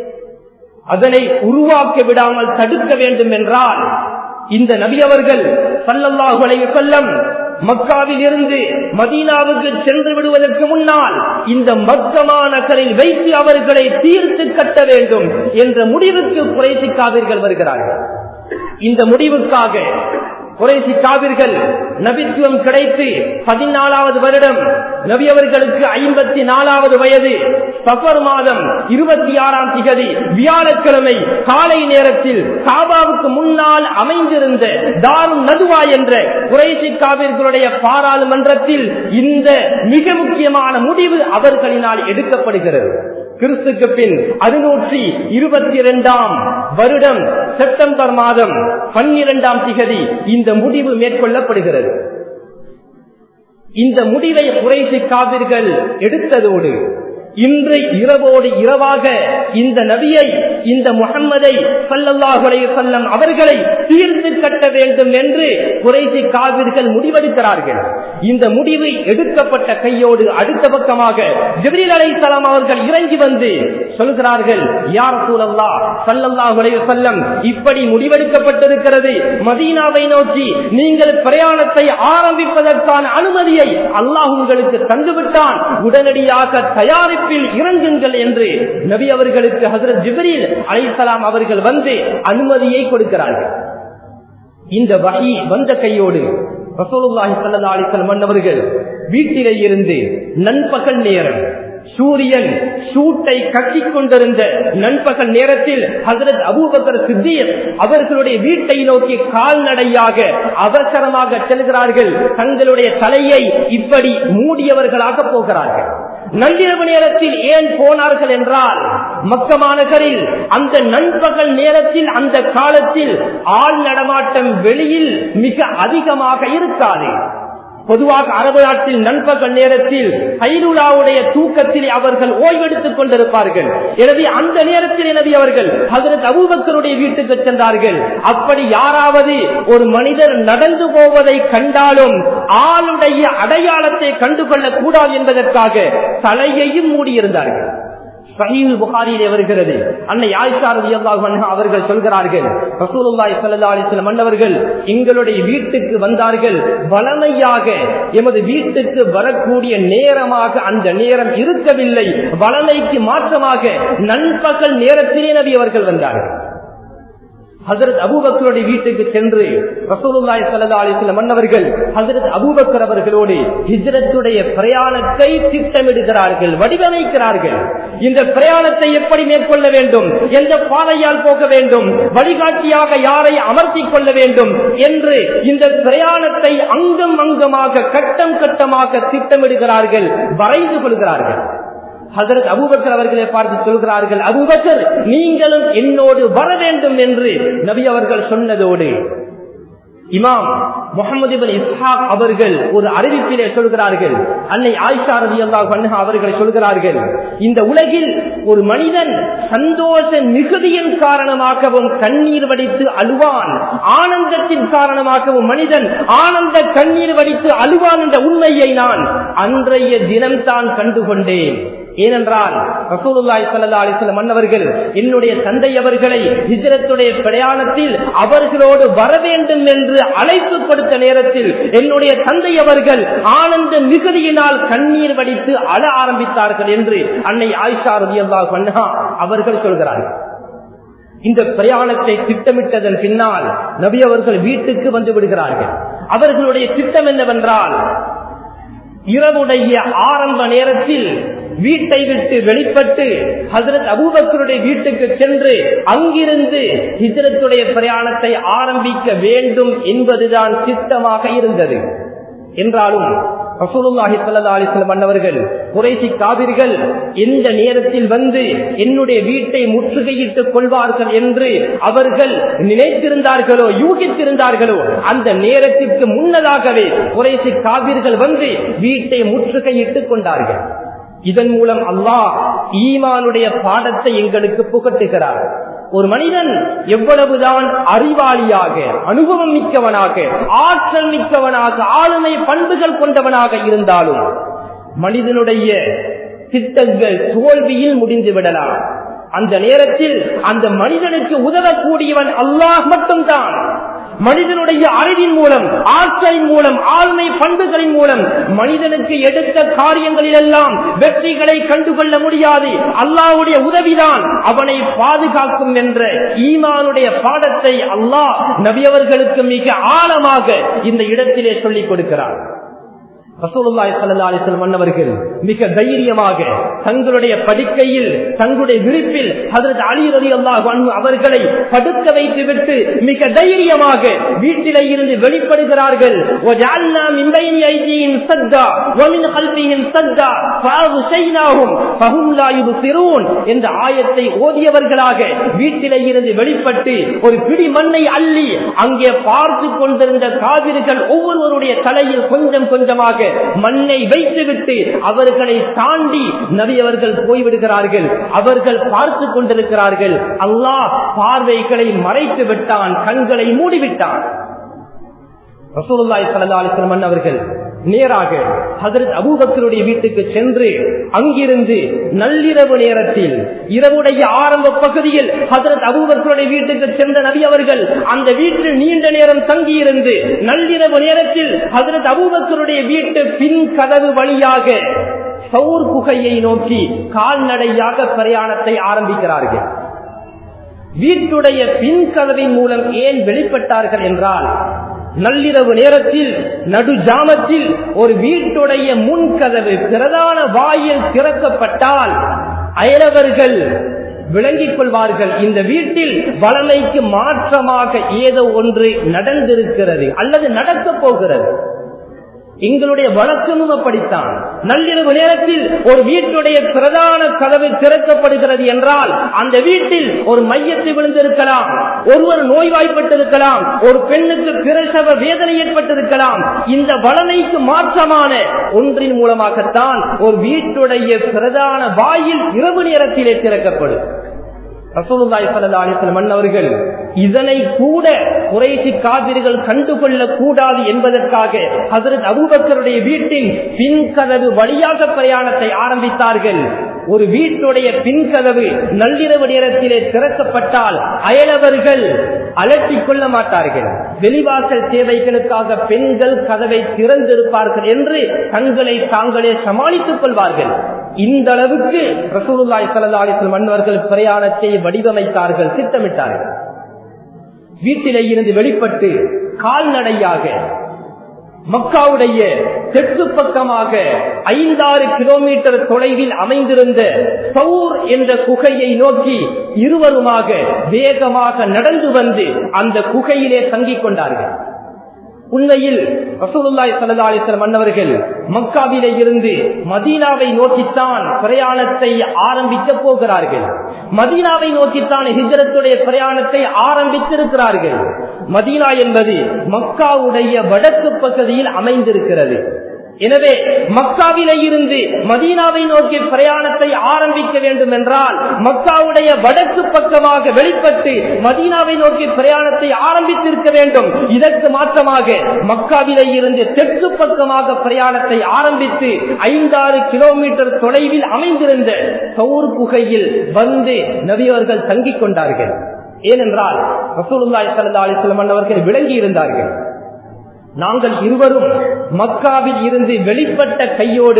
அதனை உருவாக்க விடாமல் தடுக்க வேண்டும் என்றால் இந்த நபி அவர்கள் சல்லல்லாஹு அலைஹி வஸல்லம் மக்காவில் இருந்து மதீனாவுக்கு சென்று விடுவதற்கு முன்னால் இந்த மக்கமா நகரில் வைத்து அவர்களை தீர்த்து கட்ட வேண்டும் என்ற முடிவுக்கு குறைசி காவிர்கள் வருகிறார்கள் இந்த முடிவுக்காக குறைசி காவிர்கள் நபித்துவம் கிடைத்து பதினாலாவது வருடம் நபி அவர்களுக்கு ஐம்பத்தி நாலாவது வயது சஃபர் மாதம் இருபத்தி ஆறாம் திகதி வியாழக்கிழமை காலை நேரத்தில் காபாவுக்கு முன்னால் அமைந்திருந்த தாரும் நதுவா என்ற குறைசி காவிர்களுடைய பாராளுமன்றத்தில் இந்த மிக முக்கியமான முடிவு அவர்களினால் எடுக்கப்படுகிறது கிறிஸ்துக்கு பின் அறுநூற்றி இருபத்தி இரண்டாம் வருடம் செப்டம்பர் மாதம் பன்னிரெண்டாம் திகதி இந்த முடிவு மேற்கொள்ளப்படுகிறது இந்த முடிவை குறைசி காவிர்கள் எடுத்ததோடு இன்று இரவோடு இரவாக இந்த நபியை இந்த முகம்மதை சல்லல்லாஹுடைய செல்லம் அவர்களை தீர்த்து கட்ட வேண்டும் என்று குறைசி காவிர்கள் முடிவெடுக்கிறார்கள் இந்த முடிவு எடுக்கப்பட்ட கையோடு அடுத்த பக்கமாக ஜிப்ரீல் அலைஹிஸ்ஸலாம் அவர்கள் இறங்கி வந்து சொல்கிறார்கள் யார் சூழல்லா சல்லல்லாஹுடைய செல்லம் இப்படி முடிவெடுக்கப்பட்டிருக்கிறது மதீனாவை நோக்கி நீங்கள் பிரயாணத்தை ஆரம்பிப்பதற்கான அனுமதியை அல்லாஹ் உங்களுக்கு தந்துவிட்டான் உடனடியாக தயாரிப்பு பொறுப்பில் இறங்குங்கள் என்று நபி அவர்களுக்கு ஹசரத் ஜிபரீல் அலைசலாம் அவர்கள் வந்து அனுமதியை கொடுக்கிறார்கள் இந்த வகை வந்த கையோடு ரசோலுல்லாஹி சல்லா அலிசல்லம் அவர்கள் வீட்டிலே இருந்து நண்பகல் நேரம் சூரியன் சூட்டை கட்டிக் கொண்டிருந்த நண்பகல் நேரத்தில் ஹசரத் அபூபக்கர் சித்தியர் அவர்களுடைய வீட்டை நோக்கி கால்நடையாக அவசரமாக செல்கிறார்கள் தங்களுடைய தலையை இப்படி மூடியவர்களாக போகிறார்கள் நள்ளிரவு நேரத்தில் ஏன் போனார்கள் என்றால் மக்கமா நகரில் அந்த நண்பகல் நேரத்தில் அந்த காலத்தில் ஆள் நடமாட்டம் வெளியில் மிக அதிகமாக இருக்காது பொதுவாக அரபு நாட்டில் நண்பகல் நேரத்தில் ஐருலாவுடைய தூக்கத்தில் அவர்கள் ஓய்வெடுத்துக் கொண்டிருப்பார்கள் எனவே அந்த நேரத்தில் எனவே அவர்கள் ஹசரத் அபூபக்கருடைய வீட்டுக்கு சென்றார்கள் அப்படி யாராவது ஒரு மனிதர் நடந்து போவதை கண்டாலும் ஆளுடைய அடையாளத்தை கண்டுகொள்ளக் கூடாது என்பதற்காக தலையையும் மூடியிருந்தார்கள் சஹீல் புகாரியிலே வருகிறது அன்னை ஆயிஷா ரலியல்லாஹு அன்ஹா அவர்கள் சொல்கிறார்கள் ரசூலுல்லாஹி ஸல்லல்லாஹு அலைஹி வஸல்லம் அன்னவர்கள் எங்களுடைய வீட்டுக்கு வந்தார்கள் வளமையாக எமது வீட்டுக்கு வரக்கூடிய நேரமாக அந்த நேரம் இருக்கவில்லை வளமைக்கு மாற்றமாக நண்பகல் நேரத்திலே நபி அவர்கள் வந்தார்கள் ஹசரத் அபூபக்கருடைய வீட்டுக்கு சென்று ரசூலுல்லாஹி ஸல்லல்லாஹு அலைஹி வஸல்லம் மன்னவர்கள் ஹசரத் அபூபக்கர் அவர்களோடு ஹிஜ்ரத்துடைய பிரயாணத்தை திட்டமிடுகிறார்கள் வடிவமைக்கிறார்கள் இந்த பிரயாணத்தை எப்படி மேற்கொள்ள வேண்டும் எந்த பாதையால் போக வேண்டும் வழிகாட்டியாக யாரை அமர்த்திக் கொள்ள வேண்டும் என்று இந்த பிரயாணத்தை அங்கம் அங்கமாக கட்டம் கட்டமாக திட்டமிடுகிறார்கள் வரைந்து கொள்கிறார்கள் ஹசரத் அபூபக்கர் அவர்களை பார்த்து சொல்கிறார்கள் அபூபக்கர் நீங்களும் என்னோடு வர வேண்டும் என்று நபி அவர்கள் சொன்னதோடு இமாம் முகமது இஸ்ஹாக் அவர்கள் ஒரு அறிவிப்பிலே சொல்கிறார்கள் அன்னை ஆயிஷா ரதி அல்லாஹ் அவர்கள் சொல்கிறார்கள் இந்த உலகில் ஒரு மனிதன் சந்தோஷ மிகுதியின் காரணமாகவும் கண்ணீர் வடித்து அழுவான் ஆனந்தத்தின் காரணமாகவும் மனிதன் ஆனந்த கண்ணீர் வடித்து அழுவான் என்ற உண்மையை நான் அன்றைய தினம்தான் கண்டுகொண்டேன் ஏனென்றால் ரசூலுல்லாஹி ஸல்லல்லாஹு அலைஹி வஸல்லம் மன்னவர்கள் என்னுடைய தந்தை அவர்களை ஹிஜ்ரத்துடைய பிரயாணத்தில் அவர்களோடு வர வேண்டும் என்று அழைப்பு கொடுத்த நேரத்தில் என்னுடைய தந்தை அவர்கள் ஆனந்த மிகுதியினால் கண்ணீர் வடித்து அழ ஆரம்பித்தார்கள் என்று அன்னை ஆயிஷா ரலியல்லாஹு அன்ஹா அவர்கள் சொல்கிறார்கள் இந்த பிரயாணத்தை திட்டமிட்டதன் பின்னால் நபி அவர்கள் வீட்டுக்கு வந்து விடுகிறார்கள் அவர்களுடைய திட்டம் என்னவென்றால் இரவுடைய ஆரம்ப நேரத்தில் வீட்டை விட்டு வெளிப்பட்டு ஹசரத் அபூபக்கருடைய வீட்டுக்கு சென்று அங்கிருந்து ஹிஜரத்துடைய பிரயாணத்தை ஆரம்பிக்க வேண்டும் என்பதுதான் திட்டமாக இருந்தது என்றாலும் ரசூலுல்லாஹி ஸல்லல்லாஹு அலைஹி வஸல்லம் அன்னவர்கள் குறைசி காவிர்கள் எந்த நேரத்தில் வந்து என்னுடைய வீட்டை முற்றுகையிட்டுக் கொள்வார்கள் என்று அவர்கள் நினைத்திருந்தார்களோ யூகித்திருந்தார்களோ அந்த நேரத்திற்கு முன்னதாகவே குறைசி காவிர்கள் வந்து வீட்டை முற்றுகையிட்டுக் கொண்டார்கள் இதன் மூலம் அல்லாஹ் ஈமானுடைய பாடத்தை எங்களுக்கு புகட்டுகிறார் ஒரு மனிதன் எவ்வளவுதான் அறிவாளியாக அனுபவம் மிக்கவனாக ஆற்றல் மிக்கவனாக ஆளுமை பண்புகள் கொண்டவனாக இருந்தாலும் மனிதனுடைய திட்டங்கள் தோல்வியில் முடிந்து விடலாம் அந்த நேரத்தில் அந்த மனிதனுக்கு உதவக்கூடியவன் அல்லாஹ் மட்டும்தான் மனிதனுடைய அறிவின் மூலம் ஆற்றலின் மூலம் ஆழ்மை பண்புகளின் மூலம் மனிதனுக்கு எடுத்த காரியங்களிலெல்லாம் வெற்றிகளை கண்டுகொள்ள முடியாது அல்லாவுடைய உதவிதான் அவனை பாதுகாக்கும் என்ற ஈமானுடைய பாடத்தை அல்லாஹ் நபியவர்களுக்கு மிக ஆழமாக இந்த இடத்திலே சொல்லிக் கொடுக்கிறார் ரசூலுல்லாஹி ஸல்லல்லாஹு அலைஹி வஸல்லம் மன்னவர்கள் மிக தைரியமாக தங்களுடைய படுக்கையில் தங்களுடைய விரிப்பில் ஹஜரத் அலி ரலியல்லாஹு அன்ஹு அவர்களை படுக்க வைத்துவிட்டு மிக தைரியமாக வீட்டிலே இருந்து வெளிப்படுகிறார்கள் வஜஅல்னா மின் பைனி ஐதீஹிம் சத்தா வமின் கல்பிஹிம் சத்தா ஃபஅக்ஷைனாஹும் ஃபஹும் லா யுப்சிரூன் என்ற ஆயத்தை ஓதியவர்களாக வீட்டிலே இருந்து வெளிப்பட்டு ஒரு பிடி மண்ணை அள்ளி அங்கே பார்த்து கொண்டிருந்த காவிர்கள் ஒவ்வொருவருடைய தலையில் கொஞ்சம் கொஞ்சமாக மண்ணை வைத்துவிட்டு அவர்களை தாண்டி நபி அவர்கள் போய்விடுகிறார்கள் அவர்கள் பார்த்து கொண்டிருக்கிறார்கள் அல்லாஹ் பார்வைகளை மறைத்து விட்டான் கண்களை மூடிவிட்டான் ரசூலுல்லாஹி ஸல்லல்லாஹு அலைஹி வஸல்லம் அவர்கள் நேராக ஹஜரத் அபூபக்கருடைய வீட்டுக்கு சென்று அங்கிருந்து நள்ளிரவு நேரத்தில் இரவுடைய ஆரம்ப பகுதியில் ஹஜரத் அபூபக்கருடைய வீட்டுக்கு சென்ற நபி அவர்கள் அந்த வீட்டில் நீண்ட நேரம் தங்கியிருந்து நள்ளிரவு நேரத்தில் ஹஜரத் அபூபக்கருடைய வீட்டு பின் கதவு வழியாக சவுர் குகையை நோக்கி கால்நடையாக பிரயாணத்தை ஆரம்பிக்கிறார்கள் வீட்டுடைய பின் கதவின் மூலம் ஏன் வெளிப்பட்டார்கள் என்றால் நள்ளிரவு நேரத்தில் நடு ஜாமத்தில் ஒரு வீட்டுடைய முன்கதவு பிரதான வாயில் திறக்கப்பட்டால் அயலவர்கள் விளங்கிக் கொள்வார்கள் இந்த வீட்டில் வளமைக்கு மாற்றமாக ஏதோ ஒன்று நடந்திருக்கிறது அல்லது நடக்கப் போகிறது எங்களுடைய வழக்கமும் அப்படித்தான் நள்ளிரவு நேரத்தில் ஒரு வீட்டுடைய பிரதான கதவு திறக்கப்படுகிறது என்றால் அந்த வீட்டில் ஒரு மையத்தை விழுந்திருக்கலாம் ஒருவர் நோய்வாய்ப்பட்டிருக்கலாம் ஒரு பெண்ணுக்கு பிரசவ வேதனை ஏற்பட்டிருக்கலாம் இந்த வளமைக்கு மாற்றமான ஒன்றின் மூலமாகத்தான் ஒரு வீட்டுடைய பிரதான வாயில் இரவு நேரத்திலே திறக்கப்படும் ரசூலுல்லாஹி ஸல்லல்லாஹு அலைஹி வஸல்லம் மன்னவர்கள் இதனை கூட குறைசி காவிர்கள் கண்டுகொள்ள கூடாது என்பதற்காக ஹஜரத் அபூபக்கருடைய வீட்டின் பின் கதவு வழியாக பிரயாணத்தை ஆரம்பித்தார்கள் ஒரு வீட்டுடைய பின் கதவு நள்ளிரவு நேரத்திலே திறக்கப்பட்டால் அயலவர்கள் அலட்டிக் கொள்ள மாட்டார்கள் வெளிவாசல் தேவைகளுக்காக பெண்கள் கதவை திறந்திருப்பார்கள் என்று தங்களை தாங்களே சமாளித்துக் கொள்வார்கள் இந்த அளவுக்கு ரசூலுல்லாய் சல்லாஹிஸ்லம் மன்னவர்கள் பிரயாணத்தை வடிவமைத்தார்கள் திட்டமிட்டார்கள் வீட்டிலே இருந்து வெளிப்பட்டு கால்நடையாக மக்காவுடைய தெற்கு பக்கமாக ஐந்தாறு கிலோமீட்டர் தொலைவில் அமைந்திருந்த சவுர் என்ற குகையை நோக்கி இருவருமாக வேகமாக நடந்து வந்து அந்த குகையிலே தங்கிக் கொண்டார்கள் உண்மையில் ரசூலுல்லாய் சல்லா அலிஸ்லம் மன்னவர்கள் மக்காவிலே இருந்து மதீனாவை நோக்கித்தான் பிரயாணத்தை ஆரம்பிக்க போகிறார்கள் மதீனாவை நோக்கித்தான் ஹிஜரத்துடைய பிரயாணத்தை ஆரம்பித்திருக்கிறார்கள் மதீனா என்பது மக்காவுடைய வடக்கு பகுதியில் அமைந்திருக்கிறது எனவே மக்காவிலே இருந்து மதீனாவை நோக்கி பிரயாணத்தை ஆரம்பிக்க வேண்டும் என்றால் மக்காவுடைய வடக்கு பக்கமாக வெளிப்பட்டு மதீனாவை நோக்கி பிரயாணத்தை ஆரம்பித்திருக்க வேண்டும் இதற்கு மாற்றமாக மக்காவிலே இருந்து தெற்கு பக்கமாக பிரயாணத்தை ஆரம்பித்து ஐந்தாறு கிலோமீட்டர் தொலைவில் அமைந்திருந்த சவுர் குகையில் வந்து நபியவர்கள் தங்கிக் கொண்டார்கள் ஏனென்றால் ரசூலுல்லாய் சல்லா அலிஸ்லம் அவர்கள் விளங்கி இருந்தார்கள் நாங்கள் இருவரும் மக்காவில் இருந்து வெளிப்பட்ட கையோடு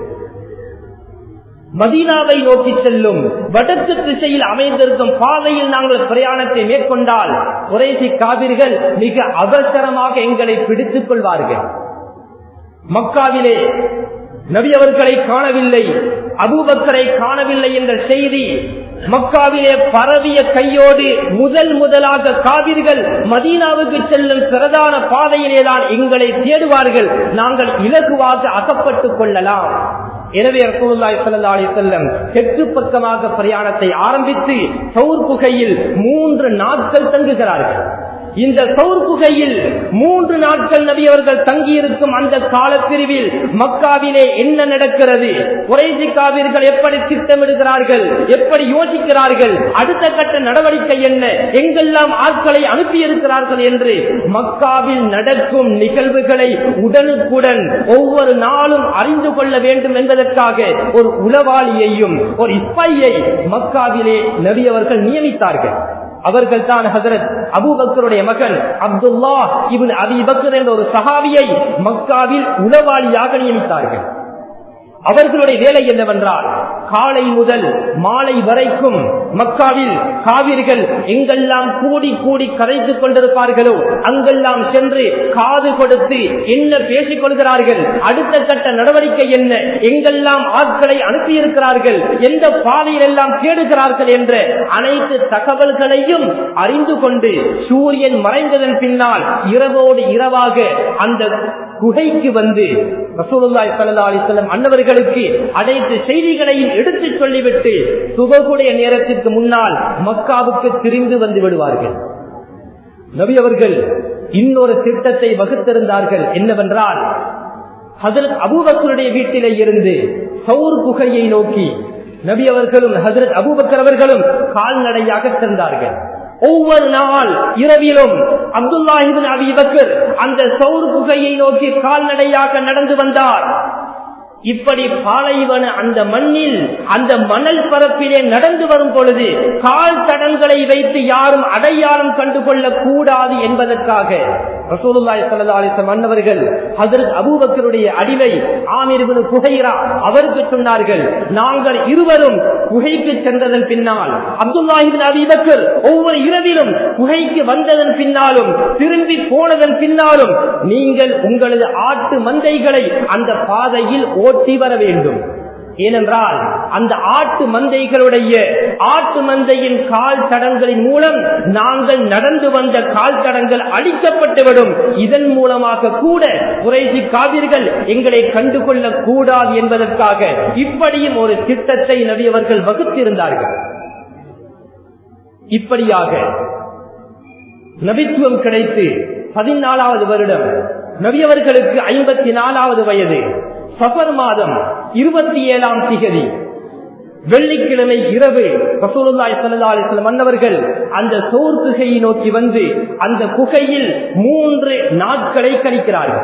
மதீனாவை நோக்கி செல்லும் வடக்கு திசையில் அமைந்திருக்கும் பாதையில் நாங்கள் பிரயாணத்தை மேற்கொண்டால் குறைசி காவிர்கள் மிக அவசரமாக எங்களை பிடித்துக் கொள்வார்கள் மக்காவிலே நபி அவர்களை காணவில்லை அபூபக்கரை காணவில்லை என்ற செய்தி மக்காவிலே பரவிய கையோடு முதல் முதலாக காவிர்கள் மதீனாவுக்கு செல்லும் பிரதான பாதையிலேதான் எங்களை தேடுவார்கள் நாங்கள் இலகுவாக அகப்பட்டுக் கொள்ளலாம் எனவே ரசூலுல்லாஹி ஸல்லல்லாஹு அலைஹி வஸல்லம் தெற்கு பக்கமாக பிரயாணத்தை ஆரம்பித்து சவுர் குகையில் மூன்று நாட்கள் தங்குகிறார்கள் இந்த சவுர் குகையில் மூன்று நாட்கள் நபி அவர்கள் தங்கியிருக்கும் அந்த காலப்பிரிவில் மக்காவிலே என்ன நடக்கிறது குறைசி காவிர்கள் எப்படி திட்டமிடுகிறார்கள் எப்படி யோசிக்கிறார்கள் அடுத்த கட்ட நடவடிக்கை என்ன எங்கெல்லாம் ஆட்களை அனுப்பியிருக்கிறார்கள் என்று மக்காவில் நடக்கும் நிகழ்வுகளை உடனுக்குடன் ஒவ்வொரு நாளும் அறிந்து கொள்ள வேண்டும் என்பதற்காக ஒரு உளவாளியையும் ஒரு இஸ்பையை மக்காவிலே நபி அவர்கள் நியமித்தார்கள் அவர்கள் தான் ஹசரத் அபூபக்கருடைய மகன் அப்துல்லா இவன் அபிபக்கர் என்ற ஒரு சஹாவியை மக்காவில் உளவாளியாக நியமித்தார்கள் அவர்களுடைய வேலை என்னவென்றால் காலை முதல் மாலை வரைக்கும் மக்காவில் காவிர்கள் எங்கெல்லாம் கூடி கூடி கரைத்துக் கொண்டிருப்பார்களோ அங்கெல்லாம் சென்று காது கொடுத்து என்ன பேசிக் கொள்கிறார்கள் அடுத்த கட்ட நடவடிக்கை என்ன எங்கெல்லாம் ஆட்களை அனுப்பியிருக்கிறார்கள் எந்த பாதையில் எல்லாம் தேடுகிறார்கள் என்ற அனைத்து தகவல்களையும் அறிந்து கொண்டு சூரியன் மறைந்ததன் பின்னால் இரவோடு இரவாக அந்த குகைக்கு வந்து ரசூலுல்லாய் சல்லா அலிஸ்லம் அன்னவர்களுக்கு அனைத்து செய்திகளையும் எடுத்துச் சொல்லிவிட்டு சுபகுடைய நேரத்திற்கு முன்னால் மக்காவுக்கு திரிந்து வந்து விடுவார்கள் நபி அவர்கள் இன்னொரு திட்டத்தை வகுத்திருந்தார்கள் என்னவென்றால் ஹசரத் அபூபக்கருடைய வீட்டிலே இருந்து சவுர் குகையை நோக்கி நபி அவர்களும் ஹசரத் அபூபக்கர் அவர்களும் கால்நடையாக சென்றார்கள் ஒவ்வொரு நாள் இரவிலும் அப்துல்லாஹிபின் அபிபக்கர் அந்த சவுர் குகையை நோக்கி கால்நடையாக நடந்து வந்தார் இப்படி பாலைவன அந்த மண்ணில் அந்த மணல் பரப்பிலே நடந்து வரும் பொழுது கால் தடங்களை வைத்து யாரும் அடையாளம் கண்டுகொள்ள கூடாது என்பதற்காக ரசூலுல்லாய் சல்லாசம் மன்னவர்கள் ஹசரத் அபூபக்கருடைய அடிமை ஆமிர்பின் குகைரா அவருக்கு சொன்னார்கள் நாங்கள் இருவரும் குகைக்கு சென்றதன் பின்னால் அப்துல்லாஹிபின் அபிபக்கர் ஒவ்வொரு இரவிலும் குகைக்கு வந்ததன் பின்னாலும் திரும்பி போனதன் பின்னாலும் நீங்கள் உங்களது ஆட்டு மந்தைகளை அந்த பாதையில் ஓட்டி வர வேண்டும் ஏனென்றால் அந்த ஆட்டு மந்தைகளுடைய ஆட்டு மந்தையின் கால் தடங்களின் மூலம் நாங்கள் நடந்து வந்த கால் தடங்கள் அழிக்கப்பட்டுவிடும் இதன் மூலமாக கூட குறைசி காவிர்கள் எங்களை கண்டுகொள்ள கூடாது என்பதற்காக இப்படியும் ஒரு திட்டத்தை நபியவர்கள் வகுத்திருந்தார்கள் இப்படியாக நபித்துவம் கிடைத்து பதினாலாவது வருடம் நபியவர்களுக்கு ஐம்பத்தி நாலாவது வயது சபர் மாதம் இருபத்தி ஏழாம் திகதி வெள்ளிக்கிழமை இரவு ரசூலுல்லாய் சல்லா அலிஸ்லம் மன்னவர்கள் அந்த சோர் குகையை நோக்கி வந்து அந்த குகையில் மூன்று நாட்களை கழிக்கிறார்கள்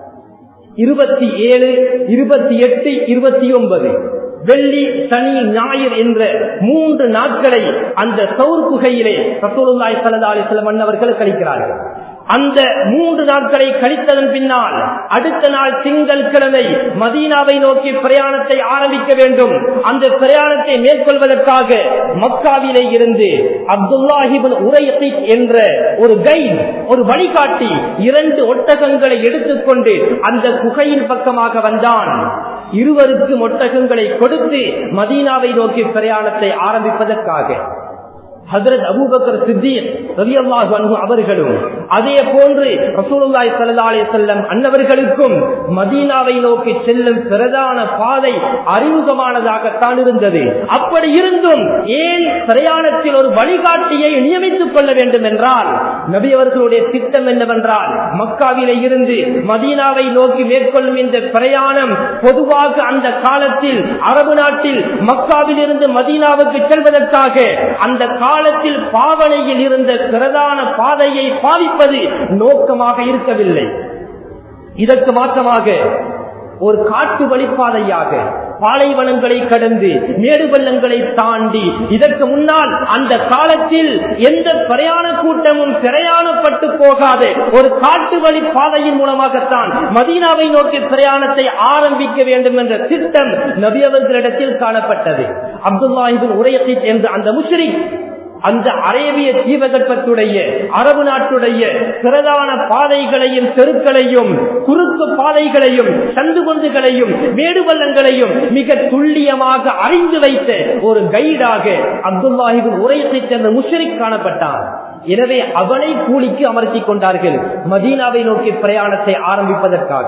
இருபத்தி ஏழு இருபத்தி எட்டு இருபத்தி ஒன்பது வெள்ளி சனி ஞாயிறு என்ற மூன்று நாட்களை அந்த சவுர் குகையிலே ரசூலுல்லாய் சல்லா அலிஸ்லம் மன்னவர்கள் கழிக்கிறார்கள் அந்த மூன்று நாட்களை கழித்ததன் பின்னால் அடுத்த நாள் திங்கள் கிழமை மதீனாவை நோக்கி பிரயாணத்தை ஆரம்பிக்க வேண்டும் அந்த பிரயாணத்தை மேற்கொள்வதற்காக மக்காவிலே இருந்து அப்துல்லாஹிபின் உரை என்ற ஒரு கைட் ஒரு வழிகாட்டி இரண்டு ஒட்டகங்களை எடுத்துக்கொண்டு அந்த குகையின் பக்கமாக வந்தான் இருவருக்கும் ஒட்டகங்களை கொடுத்து மதீனாவை நோக்கி பிரயாணத்தை ஆரம்பிப்பதற்காக ஹசரத் அபூபக்கர் சித்திக் ரலியல்லாஹு அன்ஹு அவர்களும் அதே போன்று ரசூலுல்லாஹி ஸல்லல்லாஹு அலைஹி வஸல்லம் அன்னவர்களுக்கும் மதீனாவை நோக்கி செல்லும் பிரதான பாதை அறிமுகமானதாகத்தான் இருந்தது அப்படி இருந்தும் ஏன் பிரயாணத்தில் ஒரு வழிகாட்டியை நியமித்துக் கொள்ள வேண்டும் என்றால் நபி அவர்களுடைய திட்டம் என்னவென்றால் மக்காவிலே இருந்து மதீனாவை நோக்கி மேற்கொள்ளும் இந்த பிரயாணம் பொதுவாக அந்த காலத்தில் அரபு நாட்டில் மக்காவில் இருந்து மதீனாவுக்கு செல்வதற்காக அந்த காலத்தில் பாவனையில் இருந்த பிரதான பாதையை பாவிப்பது நோக்கமாக இருக்கவில்லை இதற்கு மாற்றமாக ஒரு காட்டு வழிப்பாதையாக பாலைவனங்களை கடந்து மேடு பள்ளங்களை தாண்டி இதற்கு முன்னால் அந்த காலத்தில் எந்த பிரயாண கூட்டமும் பிரயாணப்பட்டு போகாத ஒரு காட்டு வழி பாதையின் மூலமாகத்தான் மதீனாவை நோக்கி பிரயாணத்தை ஆரம்பிக்க வேண்டும் என்ற திட்டம் நபியவர்களிடத்தில் காணப்பட்டது அப்துல்லாஹிபின் உரையத்தை என்ற அந்த முஸ்லிம் அந்த அரேபிய தீபகற்பத்துடைய அரபு நாட்டுடைய பிரதான பாதைகளையும் தெருக்களையும் குறுக்கு பாதைகளையும் சந்துபந்துகளையும் மேடுவல்லங்களையும் மிக துல்லியமாக அறிந்து வைத்த ஒரு கைடாக அப்துல்லாஹிபின் உரையத்தை சேர்ந்த முஷரிக் காணப்பட்டார் எனவே அவனை கூலிக்கு அமர்த்திக் கொண்டார்கள் மதீனாவை நோக்கி பிரயாணத்தை ஆரம்பிப்பதற்காக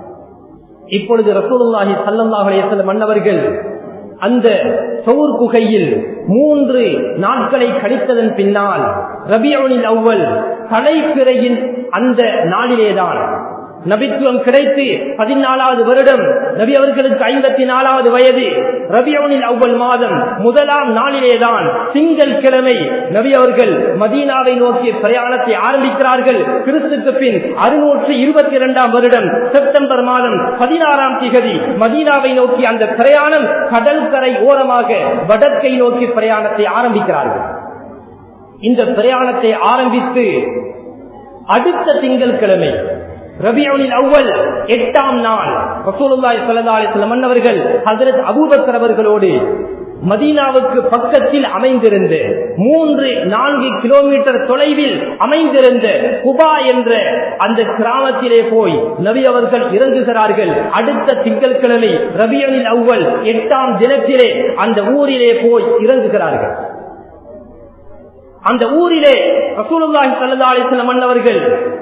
இப்பொழுது ரசூலுல்லாஹி சல்லல்லாஹு அலைஹி வஸல்லம் மன்னவர்கள் அந்த சவுர் குகையில் மூன்று நாட்களை கழித்ததன் பின்னால் ரபியோனில் அவ்வல் தலைப்பிறையின் அந்த நாளிலேதான் நபித்துவம் கிடைத்து பதினாலாவது வருடம் நபி அவர்களுக்கு ஐம்பத்தி நாலாவது வயது ரபியோனில் அவ்வல் மாதம் முதலாம் நாளிலேதான் திங்கள் கிழமை நபி அவர்கள் மதீனாவை நோக்கி பிரயாணத்தை ஆரம்பிக்கிறார்கள் கிறிஸ்துக்கு பின் அறுநூற்று இருபத்தி இரண்டாம் வருடம் செப்டம்பர் மாதம் பதினாறாம் திகதி மதீனாவை நோக்கி அந்த பிரயாணம் கடற்கரை ஓரமாக வடக்கை நோக்கி பிரயாணத்தை ஆரம்பிக்கிறார்கள் இந்த பிரயாணத்தை ஆரம்பித்து அடுத்த திங்கட்கிழமை ரபியுனில் அவ்வல் எட்டாம் நாள் ரசூலுல்லாஹி ஸல்லல்லாஹு அலைஹி வஸல்லம் மன்னவர்கள் ஹஜரத் அபூபக்கர் அவர்களோடு மதீனாவுக்கு பக்கத்தில் அமைந்திருந்த மூன்று நான்கு கிலோமீட்டர் தொலைவில் அமைந்திருந்த குபா என்ற அந்த கிராமத்திலே போய் நபி அவர்கள் இறங்குகிறார்கள் அடுத்த திங்கட்கிழமை ரபியனில் அவ்வல் எட்டாம் தினத்திலே அந்த ஊரிலே போய் இறங்குகிறார்கள் அந்த ஊரிலே ரசூலுல்லாஹி ஸல்லல்லாஹு அலைஹி வஸல்லம் மன்னவர்கள்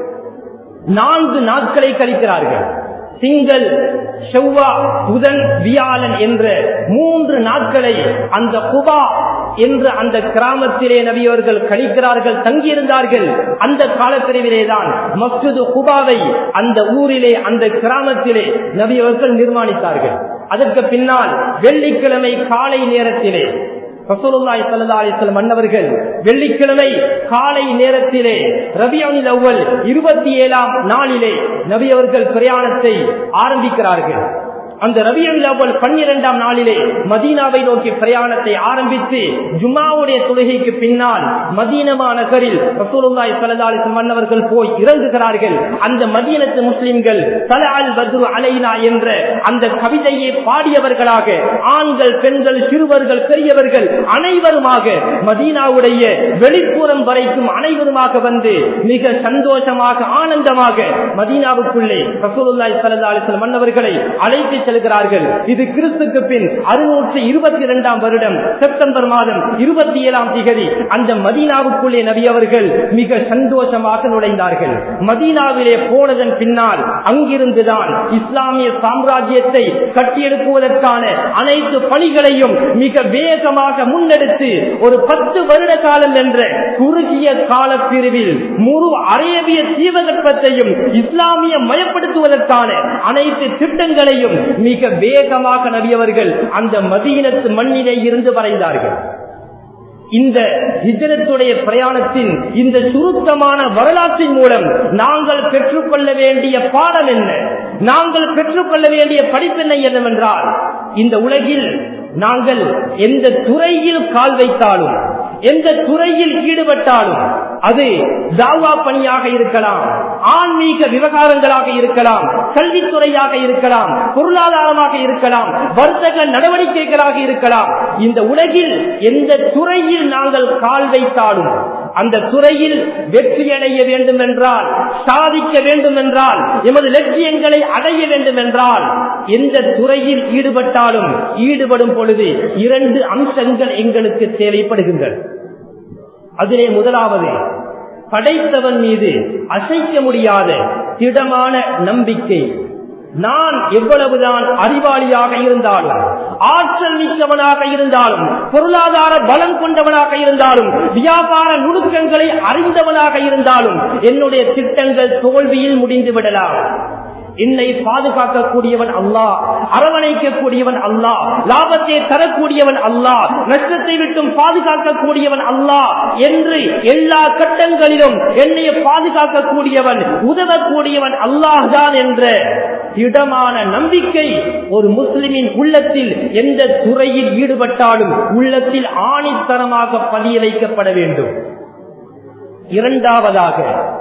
நான்கு நாட்களை கழிக்கிறார்கள் திங்கள் செவ்வா புதன் வியாழன் என்ற மூன்று நாட்களை அந்த குபா என்று அந்த கிராமத்திலே நபியவர்கள் கழிக்கிறார்கள் தங்கியிருந்தார்கள் அந்த காலப்பிரிவிலேதான் மஸ்ஜிது குபாவை அந்த ஊரிலே அந்த கிராமத்திலே நபியவர்கள் நிர்மாணித்தார்கள் அதற்கு பின்னால் வெள்ளிக்கிழமை காலை நேரத்திலே ரசூலுல்லாஹி ஸல்லல்லாஹு அலைஹி வஸல்லம் மன்னவர்கள் வெள்ளிக்கிழமை காலை நேரத்திலே ரபியுல் அவ்வல் 27ஆம் நாளிலே நபி அவர்கள் பிரயாணத்தை ஆரம்பிக்கிறார்கள் அந்த ரபியுல் அவ்வல் 12ஆம் நாளிலே மதீனாவை நோக்கி பிரயாணத்தை ஆரம்பித்து ஜும்மாவுடைய தொழுகைக்கு பின்னால் மதீனமா நகரில் ரசூலுல்லாஹி ஸல்லல்லாஹு அலைஹி வஸல்லம் மன்னவர்கள் போய் இறங்குகிறார்கள் அந்த மதீனத்து முஸ்லிம்கள் தலஅல் பத்ரு அலைனா என்ற அந்த கவிதையை பாடியவர்களாக ஆண்கள் பெண்கள் சிறுவர்கள் பெரியவர்கள் அனைவருமாக மதீனாவுடைய வெளிப்புறம் வரைக்கும் அனைவருமாக வந்து மிக சந்தோஷமாக ஆனந்தமாக மதீனாவுக்குள்ளே ரசூலுல்லாஹி ஸல்லல்லாஹு அலைஹி வஸல்லம் மன்னவர்களை அழைத்து செல்கிறார்கள் இது கிறிஸ்துக்கு பின் அறுநூற்று இருபத்தி இரண்டாம் வருடம் செப்டம்பர் மாதம் இருபத்தி ஏழாம் திகதி அந்த மதீனாவுக்குள்ளே நபி அவர்கள் மிக சந்தோஷமாக நுழைந்தார்கள் மதீனாவிலே போனதன் பின்னால் அங்கிருந்துதான் இஸ்லாமிய சாம்ராஜ்யத்தை கட்டியெழுப்புவதற்கான அனைத்து பணிகளையும் மிக வேகமாக முன்னெடுத்து ஒரு பத்து வருட காலம் என்ற குறுகிய கால பிரிவில் முழு அரேபிய தீபகற்பத்தையும் இஸ்லாமிய மயப்படுத்துவதற்கான அனைத்து திட்டங்களையும் மிக வேகமாக நபியவர்கள் அந்த மதீனத்து மண்ணிலே இருந்து வரைந்தார்கள் இந்த ஹிஜரத்துடைய பிரயாணத்தின் இந்த சுருக்கமான வரலாற்றின் மூலம் நாங்கள் பெற்றுக்கொள்ள வேண்டிய பாடம் என்ன நாங்கள் பெற்றுக்கொள்ள வேண்டிய படிப்பென்ன என்னவென்றால் இந்த உலகில் நாங்கள் எந்த துறையில் கால் வைத்தாலும் எந்த துறையில் ஈடுபட்டாலும் அது தாவா பணியாக இருக்கலாம் ஆன்மீக விவகாரங்களாக இருக்கலாம் கல்வித்துறையாக இருக்கலாம் பொருளாதாரமாக இருக்கலாம் வர்த்தக நடவடிக்கைகளாக இருக்கலாம் இந்த உலகில் எந்த துறையில் நாங்கள் கால் வைத்தாலும் அந்த துறையில் வெற்றி அடைய வேண்டும் என்றால் சாதிக்க வேண்டும் என்றால் எமது லட்சியங்களை அடைய வேண்டும் என்றால் எந்த துறையில் ஈடுபட்டாலும் ஈடுபடும் பொழுது இரண்டு அம்சங்கள் எங்களுக்கு தேவைப்படுகின்றன அதிலே முதலாவது படைத்தவன் மீது அசைக்க முடியாத திடமான நம்பிக்கை நான் எவ்வளவுதான் அறிவாளியாக இருந்தாலும் ஆற்றல் மிக்கவனாக இருந்தாலும் பொருளாதார பலம் கொண்டவனாக இருந்தாலும் வியாபார நுணுக்கங்களை அறிந்தவனாக இருந்தாலும் என்னுடைய திட்டங்கள் தோல்வியில் முடிந்து விடலாம் என்னை பாதுகாக்கக்கூடியவன் அல்லாஹ் அரவணைக்கக்கூடியவன் அல்லாஹ் லாபத்தை தரக்கூடியவன் அல்லாஹ் நஷ்டத்தை விட்டும் பாதுகாக்கக்கூடியவன் அல்லாஹ் என்று எல்லா கட்டங்களிலும் என்னை பாதுகாக்கக்கூடியவன் உதவக்கூடியவன் அல்லாஹ் தான் என்ற திடமான நம்பிக்கை ஒரு முஸ்லிமின் உள்ளத்தில் எந்த துறையில் ஈடுபட்டாலும் உள்ளத்தில் ஆணித்தரமாக பதிய வைக்கப்பட வேண்டும் இரண்டாவதாக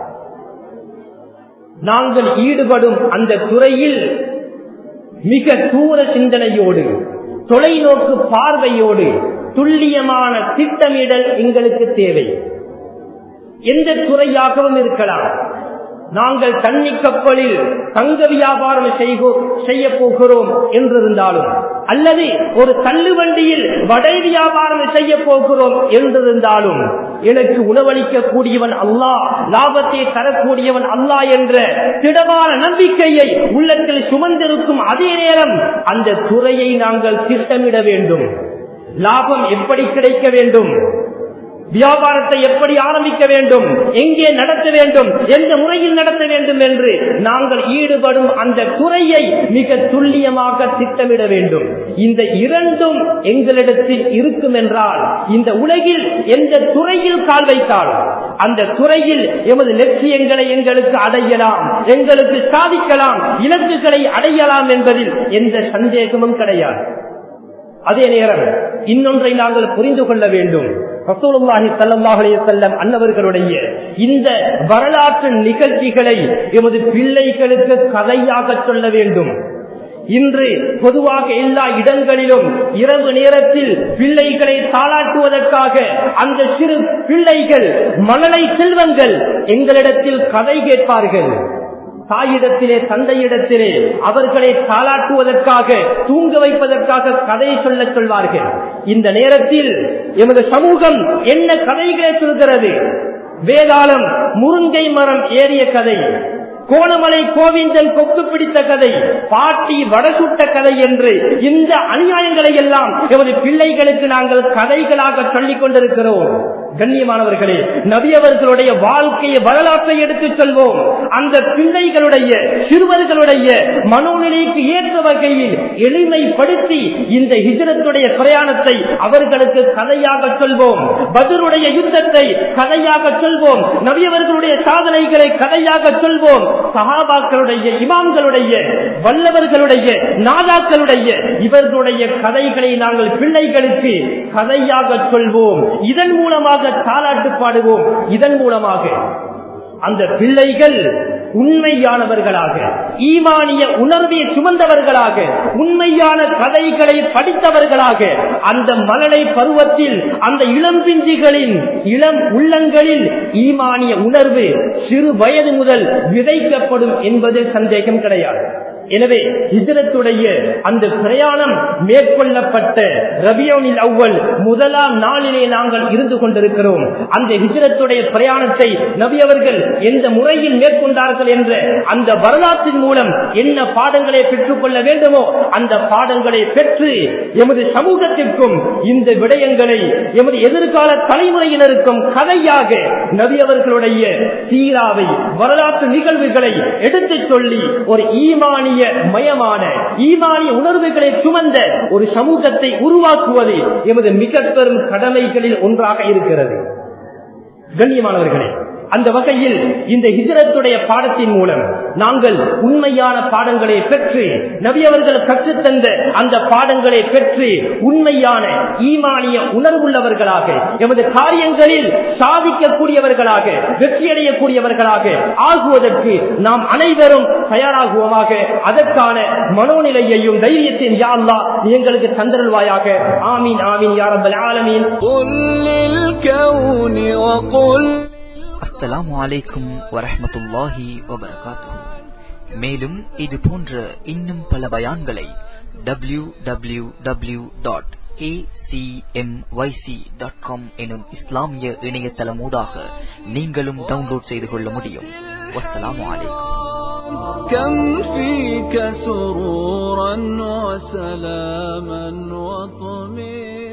நாங்கள் ஈடுபடும் அந்த துறையில் மிக தூர சிந்தனையோடு தொலைநோக்கு பார்வையோடு துல்லியமான திட்டமிடல் எங்களுக்கு தேவை எந்த துறையாகவும் இருக்கலாம் நாங்கள் தண்ணி கப்பலில் தங்க வியாபாரம் செய்ய போகிறோம் என்றிருந்தாலும் அல்லது ஒரு தள்ளுவண்டியில் வடை வியாபாரம் செய்ய போகிறோம் என்றிருந்தாலும் எனக்கு உணவளிக்க கூடியவன் அல்லாஹ் லாபத்தை தரக்கூடியவன் அல்லாஹ் என்ற திடமான நம்பிக்கையை உள்ளத்தில் சுமந்திருக்கும் அதே நேரம் அந்த துறையை நாங்கள் திட்டமிட வேண்டும் லாபம் எப்படி கிடைக்க வேண்டும் வியாபாரத்தை எப்படி ஆரம்பிக்க வேண்டும் எங்கே நடத்த வேண்டும் எந்த முறையில் நடத்த வேண்டும் என்று நாங்கள் ஈடுபடும் அந்த துறையை மிக துல்லியமாக திட்டமிட வேண்டும் இந்த இரண்டும் எங்களிடத்தில் இருக்கும் என்றால் இந்த உலகில் எந்த துறையில் கால் வைத்தாலும் அந்த துறையில் எமது லட்சியங்களை எங்களுக்கு அடையலாம் எங்களுக்கு சாதிக்கலாம் இலக்குகளை அடையலாம் என்பதில் எந்த சந்தேகமும் கிடையாது அதே நேரம் இன்னொன்றை நாங்கள் புரிந்து கொள்ள வேண்டும் ரசூலுல்லாஹி ஸல்லல்லாஹு அலைஹி வஸல்லம் அன்னவர்களுடைய இந்த வரலாற்று நிகழ்ச்சிகளை எமது பிள்ளைகளுக்கு கதையாக சொல்ல வேண்டும் இன்று பொதுவாக எல்லா இடங்களிலும் இரவு நேரத்தில் பிள்ளைகளை தாளாட்டுவதற்காக அந்த சிறு பிள்ளைகள் மணலை செல்வங்கள் எங்களிடத்தில் கதை கேட்பார்கள் தாயிடத்திலே தந்தையிடத்திலே அவர்களை தாளாட்டுவதற்காக தூங்க வைப்பதற்காக கதை சொல்ல சொல்வார்கள் இந்த நேரத்தில் எமது சமூகம் என்ன கதைகளை சொல்கிறது வேதாளம் முருங்கை மரம் ஏறிய கதை கோணமலை கோவிந்தன் கொக்கு பிடித்த கதை பாட்டி வடசுட்ட கதை என்று இந்த அநியாயங்களை எல்லாம் எமது பிள்ளைகளுக்கு நாங்கள் கதைகளாக சொல்லிக் கொண்டிருக்கிறோம் கண்ணியமானவர்களே நபியவர்களுடைய வாழ்க்கையை வரலாற்றை எடுத்துச் செல்வோம் அந்த பிள்ளைகளுடைய சிறுவர்களுடைய மனோநிலைக்கு ஏற்ற வகையில் எளிமைப்படுத்தி இந்த ஹிஜரத்துடைய பிரயாணத்தை அவர்களுக்கு கதையாக சொல்வோம் பதிலுடைய யுத்தத்தை கதையாக சொல்வோம் நபியவர்களுடைய சாதனைகளை கதையாக சொல்வோம் சகாபாக்களுடைய இமாம்களுடைய வல்லவர்களுடைய நாதாக்களுடைய இவர்களுடைய கதைகளை நாங்கள் பிள்ளைகளுக்கு கதையாக சொல்வோம் இதன் மூலமாக தாலாட்டு பாடுவோம் இதன் மூலமாக அந்த பிள்ளைகள் உண்மையானவர்களாக ஈமானிய உணர்வை சுமந்தவர்களாக உண்மையான கதைகளை படித்தவர்களாக அந்த மலலை பருவத்தில் அந்த இளம் பிஞ்சுகளின் இளம் உள்ளங்களில் ஈமானிய உணர்வு சிறு வயது முதல் விதைக்கப்படும் என்பதில் சந்தேகம் கிடையாது எனவே ஹிஜரத்துடைய அந்த பிரயாணம் மேற்கொள்ளப்பட்ட ரபியோனில் அவ்வள் முதலாம் நாளிலே நாங்கள் இருந்து கொண்டிருக்கிறோம் அந்த ஹிஜரத்துடைய பிரயாணத்தை நபி அவர்கள் எந்த முறையில் மேற்கொண்டார்கள் என்ற அந்த வரலாற்றின் மூலம் என்ன பாடங்களை பெற்றுக்கொள்ள வேண்டுமோ அந்த பாடங்களை பெற்று எமது சமூகத்திற்கும் இந்த விடயங்களை எமது எதிர்கால தலைமுறையினருக்கும் கதையாக நபி அவர்களுடைய சீராவை வரலாற்று நிகழ்வுகளை எடுத்துச் சொல்லி ஒரு ஈமானிய மயமான ஈமானிய உணர்வுகளை சுமந்த ஒரு சமூகத்தை உருவாக்குவது எமது மிக பெரும் கடமைகளில் ஒன்றாக இருக்கிறது கண்ணியமானவர்களே அந்த வகையில் இந்த ஹிஜரத்துடைய பாடத்தின் மூலம் நாங்கள் உண்மையான பாடங்களை பெற்று நபியவர்கள் கற்றுத்தந்த அந்த பாடங்களை பெற்று உண்மையான ஈமானிய உணர்வுள்ளவர்களாக எமது காரியங்களில் சாதிக்கக்கூடியவர்களாக வெற்றியடையக்கூடியவர்களாக ஆகுவதற்கு நாம் அனைவரும் தயாராகுவோமாக அதற்கான மனோநிலையையும் தைரியத்தையும் யா அல்லா நீ எங்களுக்கு தந்தருள்வாயாக ஆமீன் ஆமீன் யாரம்பல் ஆலமீன் قل للكون وقل அஸ்ஸலாமு அலைக்கும் வரஹ்மத்துல்லாஹி வபரகாத்துஹு மேலும் இது போன்ற இன்னும் பல பயான்களை W W W dot dot com எனும் இஸ்லாமிய இணையதளம் ஊடாக நீங்களும் டவுன்லோட் செய்து கொள்ள முடியும் வஸ்ஸலாமு அலைக்கும் كم فيك سرورا وسلاما وطمئنا